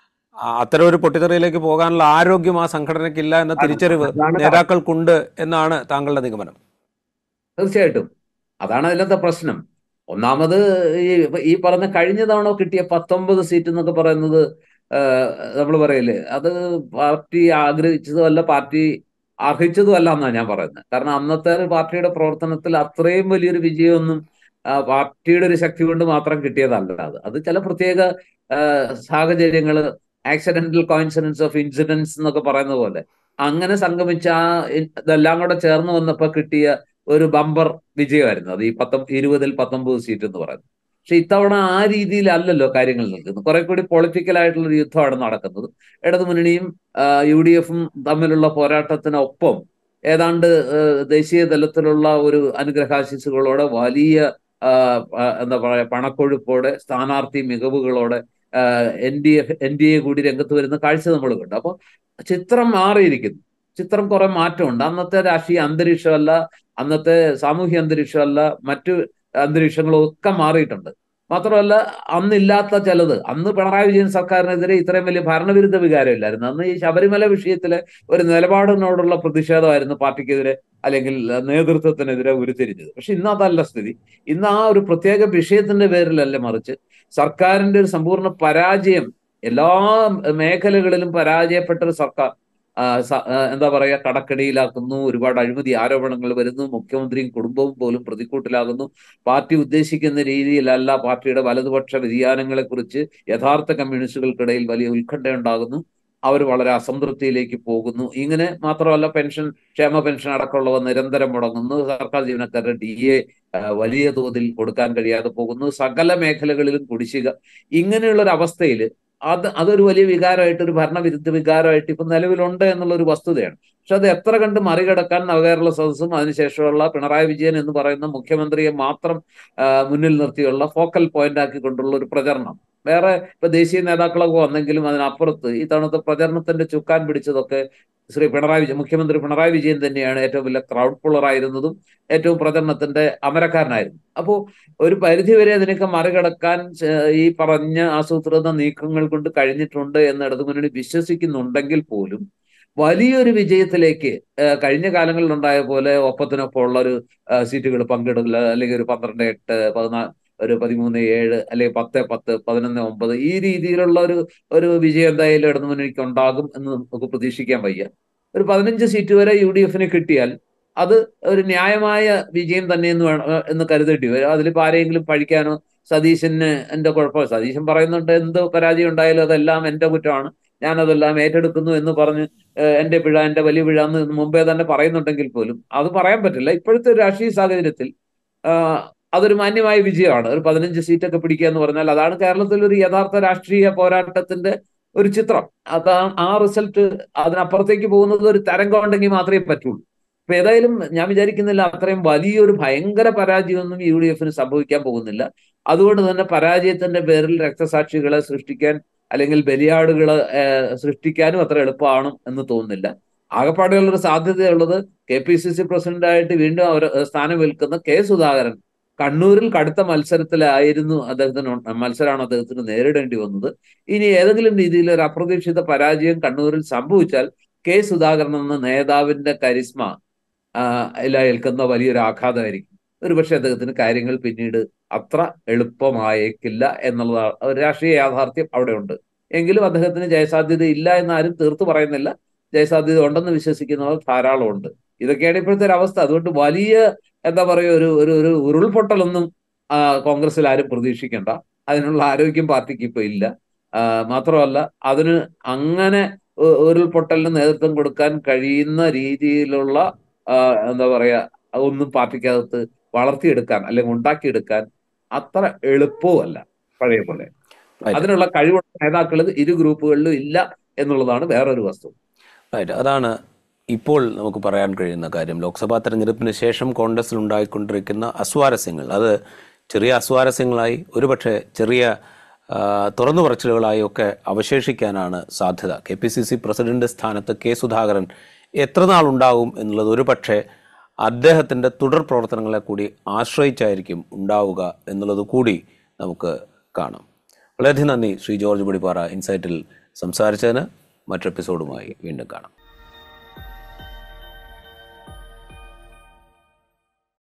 ആ- അത്തരം ഒരു പൊട്ടിത്തെറിയിലേക്ക് പോകാനുള്ള ആരോഗ്യം ആ സംഘടനയ്ക്കില്ല എന്ന തിരിച്ചറിവ് അതാണ് നേതാക്കൾക്കുണ്ട് എന്നാണ് താങ്കളുടെ നിഗമനം തീർച്ചയായിട്ടും അതാണ് അതിലത്തെ പ്രശ്നം ഒന്നാമത് ഈ ഈ പറഞ്ഞ കഴിഞ്ഞ തവണ കിട്ടിയ പത്തൊമ്പത് സീറ്റ് എന്നൊക്കെ പറയുന്നത് നമ്മൾ പറയില്ലേ അത് പാർട്ടി ആഗ്രഹിച്ചതുമല്ല പാർട്ടി അർഹിച്ചതുമല്ല എന്നാണ് ഞാൻ പറയുന്നത് കാരണം അന്നത്തെ ഒരു പാർട്ടിയുടെ പ്രവർത്തനത്തിൽ അത്രയും വലിയൊരു വിജയമൊന്നും ആ, പാർട്ടിയുടെ ഒരു ശക്തി കൊണ്ട് മാത്രം കിട്ടിയതല്ല അത് അത് ചില പ്രത്യേക സാഹചര്യങ്ങൾ ആക്സിഡന്റൽ കോയിൻസിഡൻസ് ഓഫ് ഇൻസിഡൻസ് എന്നൊക്കെ പറയുന്ന പോലെ അങ്ങനെ സംഗമിച്ച ആ ഇ- ഇതെല്ലാം കൂടെ ചേർന്ന് വന്നപ്പോൾ കിട്ടിയ ഒരു ബമ്പർ വിജയമായിരുന്നു അത് ഈ പത്തൊ ഇരുപതിൽ പത്തൊമ്പത് സീറ്റ് എന്ന് പറയുന്നത് പക്ഷെ ഇത്തവണ ആ രീതിയിലല്ലല്ലോ കാര്യങ്ങൾ നിൽക്കുന്നത് കുറെ കൂടി പൊളിറ്റിക്കൽ ആയിട്ടുള്ള ഒരു യുദ്ധമാണ് നടക്കുന്നത് ഇടതുമുന്നണിയും യു ഡി എഫും തമ്മിലുള്ള പോരാട്ടത്തിനൊപ്പം ഏതാണ്ട് ആ, ദേശീയ തലത്തിലുള്ള ഒരു അനുഗ്രഹാശിസുകളോടെ വലിയ ആ, ആ, എന്താ പറയാ പണക്കൊഴുപ്പോടെ സ്ഥാനാർത്ഥി മികവുകളോടെ N D A N D A കൂടി രംഗത്ത് വരുന്ന കാഴ്ച നമ്മൾ കണ്ടു അപ്പോൾ ചിത്രം മാറിയിരിക്കുന്നു ചിത്രം കുറെ മാറ്റമുണ്ട് അന്നത്തെ രാഷ്ട്രീയ അന്തരീക്ഷമല്ല അന്നത്തെ സാമൂഹ്യ അന്തരീക്ഷമല്ല മറ്റു അന്തരീക്ഷങ്ങളും ഒക്കെ മാറിയിട്ടുണ്ട് മാത്രമല്ല അന്നില്ലാത്ത ചിലത് അന്ന് പിണറായി വിജയൻ സർക്കാരിനെതിരെ ഇത്രയും വലിയ ഭരണവിരുദ്ധ വികാരമില്ലായിരുന്നു അന്ന് ഈ ശബരിമല വിഷയത്തിലെ ഒരു നിലപാടിനോടുള്ള പ്രതിഷേധമായിരുന്നു പാർട്ടിക്കെതിരെ അല്ലെങ്കിൽ നേതൃത്വത്തിനെതിരെ ഉരുത്തിരിഞ്ഞത് പക്ഷെ ഇന്ന് അതല്ല സ്ഥിതി ഇന്ന് ആ ഒരു പ്രത്യേക വിഷയത്തിന്റെ പേരിലല്ല മറിച്ച് സർക്കാരിന്റെ ഒരു സമ്പൂർണ്ണ പരാജയം എല്ലാ മേഖലകളിലും പരാജയപ്പെട്ട ഒരു സർക്കാർ ആ, സ- ആ, എന്താ പറയാ കടക്കണിയിലാക്കുന്നു ഒരുപാട് അഴിമതി ആരോപണങ്ങൾ വരുന്നു മുഖ്യമന്ത്രിയും കുടുംബവും പോലും പ്രതിക്കൂട്ടിലാകുന്നു പാർട്ടി ഉദ്ദേശിക്കുന്ന രീതിയിലല്ല പാർട്ടിയുടെ വലതുപക്ഷ വ്യതിയാനങ്ങളെ കുറിച്ച് യഥാർത്ഥ കമ്മ്യൂണിസ്റ്റുകൾക്കിടയിൽ വലിയ ഉത്കണ്ഠ ഉണ്ടാകുന്നു അവർ വളരെ അസംതൃപ്തിയിലേക്ക് പോകുന്നു ഇങ്ങനെ മാത്രമല്ല പെൻഷൻ ക്ഷേമ പെൻഷൻ അടക്കമുള്ളവ നിരന്തരം മുടങ്ങുന്നു സർക്കാർ ജീവനക്കാരുടെ ഡി എ വലിയ തോതിൽ കൊടുക്കാൻ കഴിയാതെ പോകുന്നു സകല മേഖലകളിലും കുടിശ്ശിക ഇങ്ങനെയുള്ള ഒരു അവസ്ഥയിൽ അത് അതൊരു വലിയ വികാരമായിട്ട് ഒരു ഭരണവിരുദ്ധ വികാരമായിട്ട് ഇപ്പൊ നിലവിലുണ്ട് എന്നുള്ള ഒരു വസ്തുതയാണ് പക്ഷെ അത് എത്ര കണ്ട് മറികടക്കാൻ നവകേരള സദസ്സും അതിനുശേഷമുള്ള പിണറായി വിജയൻ എന്ന് പറയുന്ന മുഖ്യമന്ത്രിയെ മാത്രം ആ, മുന്നിൽ നിർത്തിയുള്ള ഫോക്കൽ പോയിന്റ് ആക്കിക്കൊണ്ടുള്ള ഒരു പ്രചരണം വേറെ ഇപ്പൊ ദേശീയ നേതാക്കളൊക്കെ വന്നെങ്കിലും അതിനപ്പുറത്ത് ഈ തവണത്തെ പ്രചരണത്തിന്റെ ചുക്കാൻ പിടിച്ചതൊക്കെ ശ്രീ പിണറായി വിജയൻ മുഖ്യമന്ത്രി പിണറായി വിജയൻ തന്നെയാണ് ഏറ്റവും വലിയ ക്രൗഡ് പുള്ളർ ആയിരുന്നതും ഏറ്റവും പ്രചരണത്തിന്റെ അമരക്കാരനായിരുന്നു അപ്പോ ഒരു പരിധിവരെ അതിനൊക്കെ മറികടക്കാൻ ചെ- ഈ പറഞ്ഞ ആസൂത്രിത നീക്കങ്ങൾ കൊണ്ട് കഴിഞ്ഞിട്ടുണ്ട് എന്ന് ഇടതുമുന്നണി വിശ്വസിക്കുന്നുണ്ടെങ്കിൽ പോലും വലിയൊരു വിജയത്തിലേക്ക് ഏഹ് കഴിഞ്ഞ കാലങ്ങളിൽ ഉണ്ടായ പോലെ ഒപ്പത്തിനൊപ്പം ഉള്ള ഒരു സീറ്റുകൾ പങ്കിടുക അല്ലെങ്കിൽ ഒരു പന്ത്രണ്ട് എട്ട് പതിനാല് ഒരു പതിമൂന്ന് ഏഴ് അല്ലെങ്കിൽ പത്ത് പത്ത് പതിനൊന്ന് ഒമ്പത് ഈ രീതിയിലുള്ള ഒരു ഒരു വിജയം എന്തായാലും ഇടതുമുന്നണിക്ക് ഉണ്ടാകും എന്ന് നമുക്ക് പ്രതീക്ഷിക്കാൻ വയ്യ ഒരു പതിനഞ്ച് സീറ്റ് വരെ യു ഡി എഫിന് കിട്ടിയാൽ അത് ഒരു ന്യായമായ വിജയം തന്നെ എന്ന് വേണം എന്ന് കരുതേണ്ടി വരും അതിലിപ്പോ ആരെങ്കിലും പഴിക്കാനോ സതീശന് എന്റെ കുഴപ്പം സതീശൻ പറയുന്നുണ്ട് എന്ത് പരാജയം ഉണ്ടായാലും അതെല്ലാം എന്റെ കുറ്റമാണ് ഞാനതെല്ലാം ഏറ്റെടുക്കുന്നു എന്ന് പറഞ്ഞ് ഏഹ് എന്റെ പിഴ എന്റെ വലിയ പിഴ എന്ന് മുമ്പേ തന്നെ പറയുന്നുണ്ടെങ്കിൽ പോലും അത് പറയാൻ പറ്റില്ല ഇപ്പോഴത്തെ ഒരു രാഷ്ട്രീയ സാഹചര്യത്തിൽ ആഹ് അതൊരു മാന്യമായ വിജയമാണ് ഒരു പതിനഞ്ച് സീറ്റൊക്കെ പിടിക്കുക എന്ന് പറഞ്ഞാൽ അതാണ് കേരളത്തിൽ ഒരു യഥാർത്ഥ രാഷ്ട്രീയ പോരാട്ടത്തിന്റെ ഒരു ചിത്രം അതാ ആ റിസൾട്ട് അതിനപ്പുറത്തേക്ക് പോകുന്നത് ഒരു തരംഗം ഉണ്ടെങ്കിൽ മാത്രമേ പറ്റുള്ളൂ അപ്പൊ ഏതായാലും ഞാൻ വിചാരിക്കുന്നില്ല അത്രയും വലിയൊരു ഭയങ്കര പരാജയമൊന്നും യു ഡി എഫിന് സംഭവിക്കാൻ പോകുന്നില്ല അതുകൊണ്ട് തന്നെ പരാജയത്തിന്റെ പേരിൽ രക്തസാക്ഷികളെ സൃഷ്ടിക്കാൻ അല്ലെങ്കിൽ ബലിയാടുകളെ ഏഹ്, സൃഷ്ടിക്കാനും അത്ര എളുപ്പമാണ് എന്ന് തോന്നുന്നില്ല ആകപ്പാടെയുള്ള ഒരു സാധ്യതയുള്ളത് കെ പി സി സി പ്രസിഡന്റായിട്ട് വീണ്ടും അവർ സ്ഥാനം ഏൽക്കുന്ന കെ സുധാകരൻ കണ്ണൂരിൽ കടുത്ത മത്സരത്തിലായിരുന്നു അദ്ദേഹത്തിന് ഉണ്ട- മത്സരമാണ് അദ്ദേഹത്തിന് നേരിടേണ്ടി വന്നത് ഇനി ഏതെങ്കിലും രീതിയിൽ ഒരു അപ്രതീക്ഷിത പരാജയം കണ്ണൂരിൽ സംഭവിച്ചാൽ കെ സുധാകരൻ എന്ന നേതാവിന്റെ കരിസ്മ ആ, ഇല ഏൽക്കുന്ന വലിയൊരു ആഘാതമായിരിക്കും ഒരുപക്ഷെ അദ്ദേഹത്തിന് കാര്യങ്ങൾ പിന്നീട് അത്ര എളുപ്പമായേക്കില്ല എന്നുള്ളതാണ് ഒരു രാഷ്ട്രീയ യാഥാർത്ഥ്യം അവിടെ ഉണ്ട് എങ്കിലും അദ്ദേഹത്തിന് ജയസാധ്യത ഇല്ല എന്ന് ആരും തീർത്തു പറയുന്നില്ല ജയസാധ്യത ഉണ്ടെന്ന് വിശ്വസിക്കുന്നവർ ധാരാളം ഉണ്ട് ഇതൊക്കെയാണ് ഇപ്പോഴത്തെ ഒരു അവസ്ഥ അതുകൊണ്ട് വലിയ എന്താ പറയുക ഒരു ഒരു ഒരു ഉരുൾപൊട്ടലൊന്നും ആ, കോൺഗ്രസിൽ ആരും പ്രതീക്ഷിക്കേണ്ട അതിനുള്ള ആരോഗ്യം പാർട്ടിക്ക് ഇപ്പൊ ഇല്ല ആ, മാത്രമല്ല അതിന് അങ്ങനെ ഉ- ഉരുൾപൊട്ടലിന് നേതൃത്വം കൊടുക്കാൻ കഴിയുന്ന രീതിയിലുള്ള ആ, എന്താ പറയാ ഒന്നും പാർട്ടിക്കകത്ത് വളർത്തിയെടുക്കാൻ അല്ലെങ്കിൽ ഉണ്ടാക്കിയെടുക്കാൻ അത്ര എളുപ്പവുമല്ല പഴയ പോലെ Right. അതിനുള്ള കഴിവുള്ള നേതാക്കൾ ഇരു ഗ്രൂപ്പുകളിലും ഇല്ല എന്നുള്ളതാണ് വേറൊരു വസ്തു റൈറ്റ് അതാണ് ഇപ്പോൾ നമുക്ക് പറയാൻ കഴിയുന്ന കാര്യം ലോക്സഭാ തെരഞ്ഞെടുപ്പിന് ശേഷം കോൺഗ്രസിൽ ഉണ്ടായിക്കൊണ്ടിരിക്കുന്ന അസ്വാരസ്യങ്ങൾ അത് ചെറിയ അസ്വാരസ്യങ്ങളായി ഒരുപക്ഷെ ചെറിയ ആ, തുറന്നു പറച്ചിലുകളായി ഒക്കെ അവശേഷിക്കാനാണ് സാധ്യത K P C C president സ്ഥാനത്ത് കെ സുധാകരൻ എത്ര നാൾ ഉണ്ടാവും എന്നുള്ളത് ഒരു പക്ഷേ അദ്ദേഹത്തിൻ്റെ തുടർ പ്രവർത്തനങ്ങളെ കൂടി ആശ്രയിച്ചായിരിക്കും ഉണ്ടാവുക എന്നുള്ളത് കൂടി നമുക്ക് കാണാം വളരെയധികം നന്ദി ശ്രീ ജോർജ് പടിപ്പാറ ഇൻസൈറ്റിൽ സംസാരിച്ചതിന് മറ്റു എപ്പിസോഡുമായി വീണ്ടും കാണാം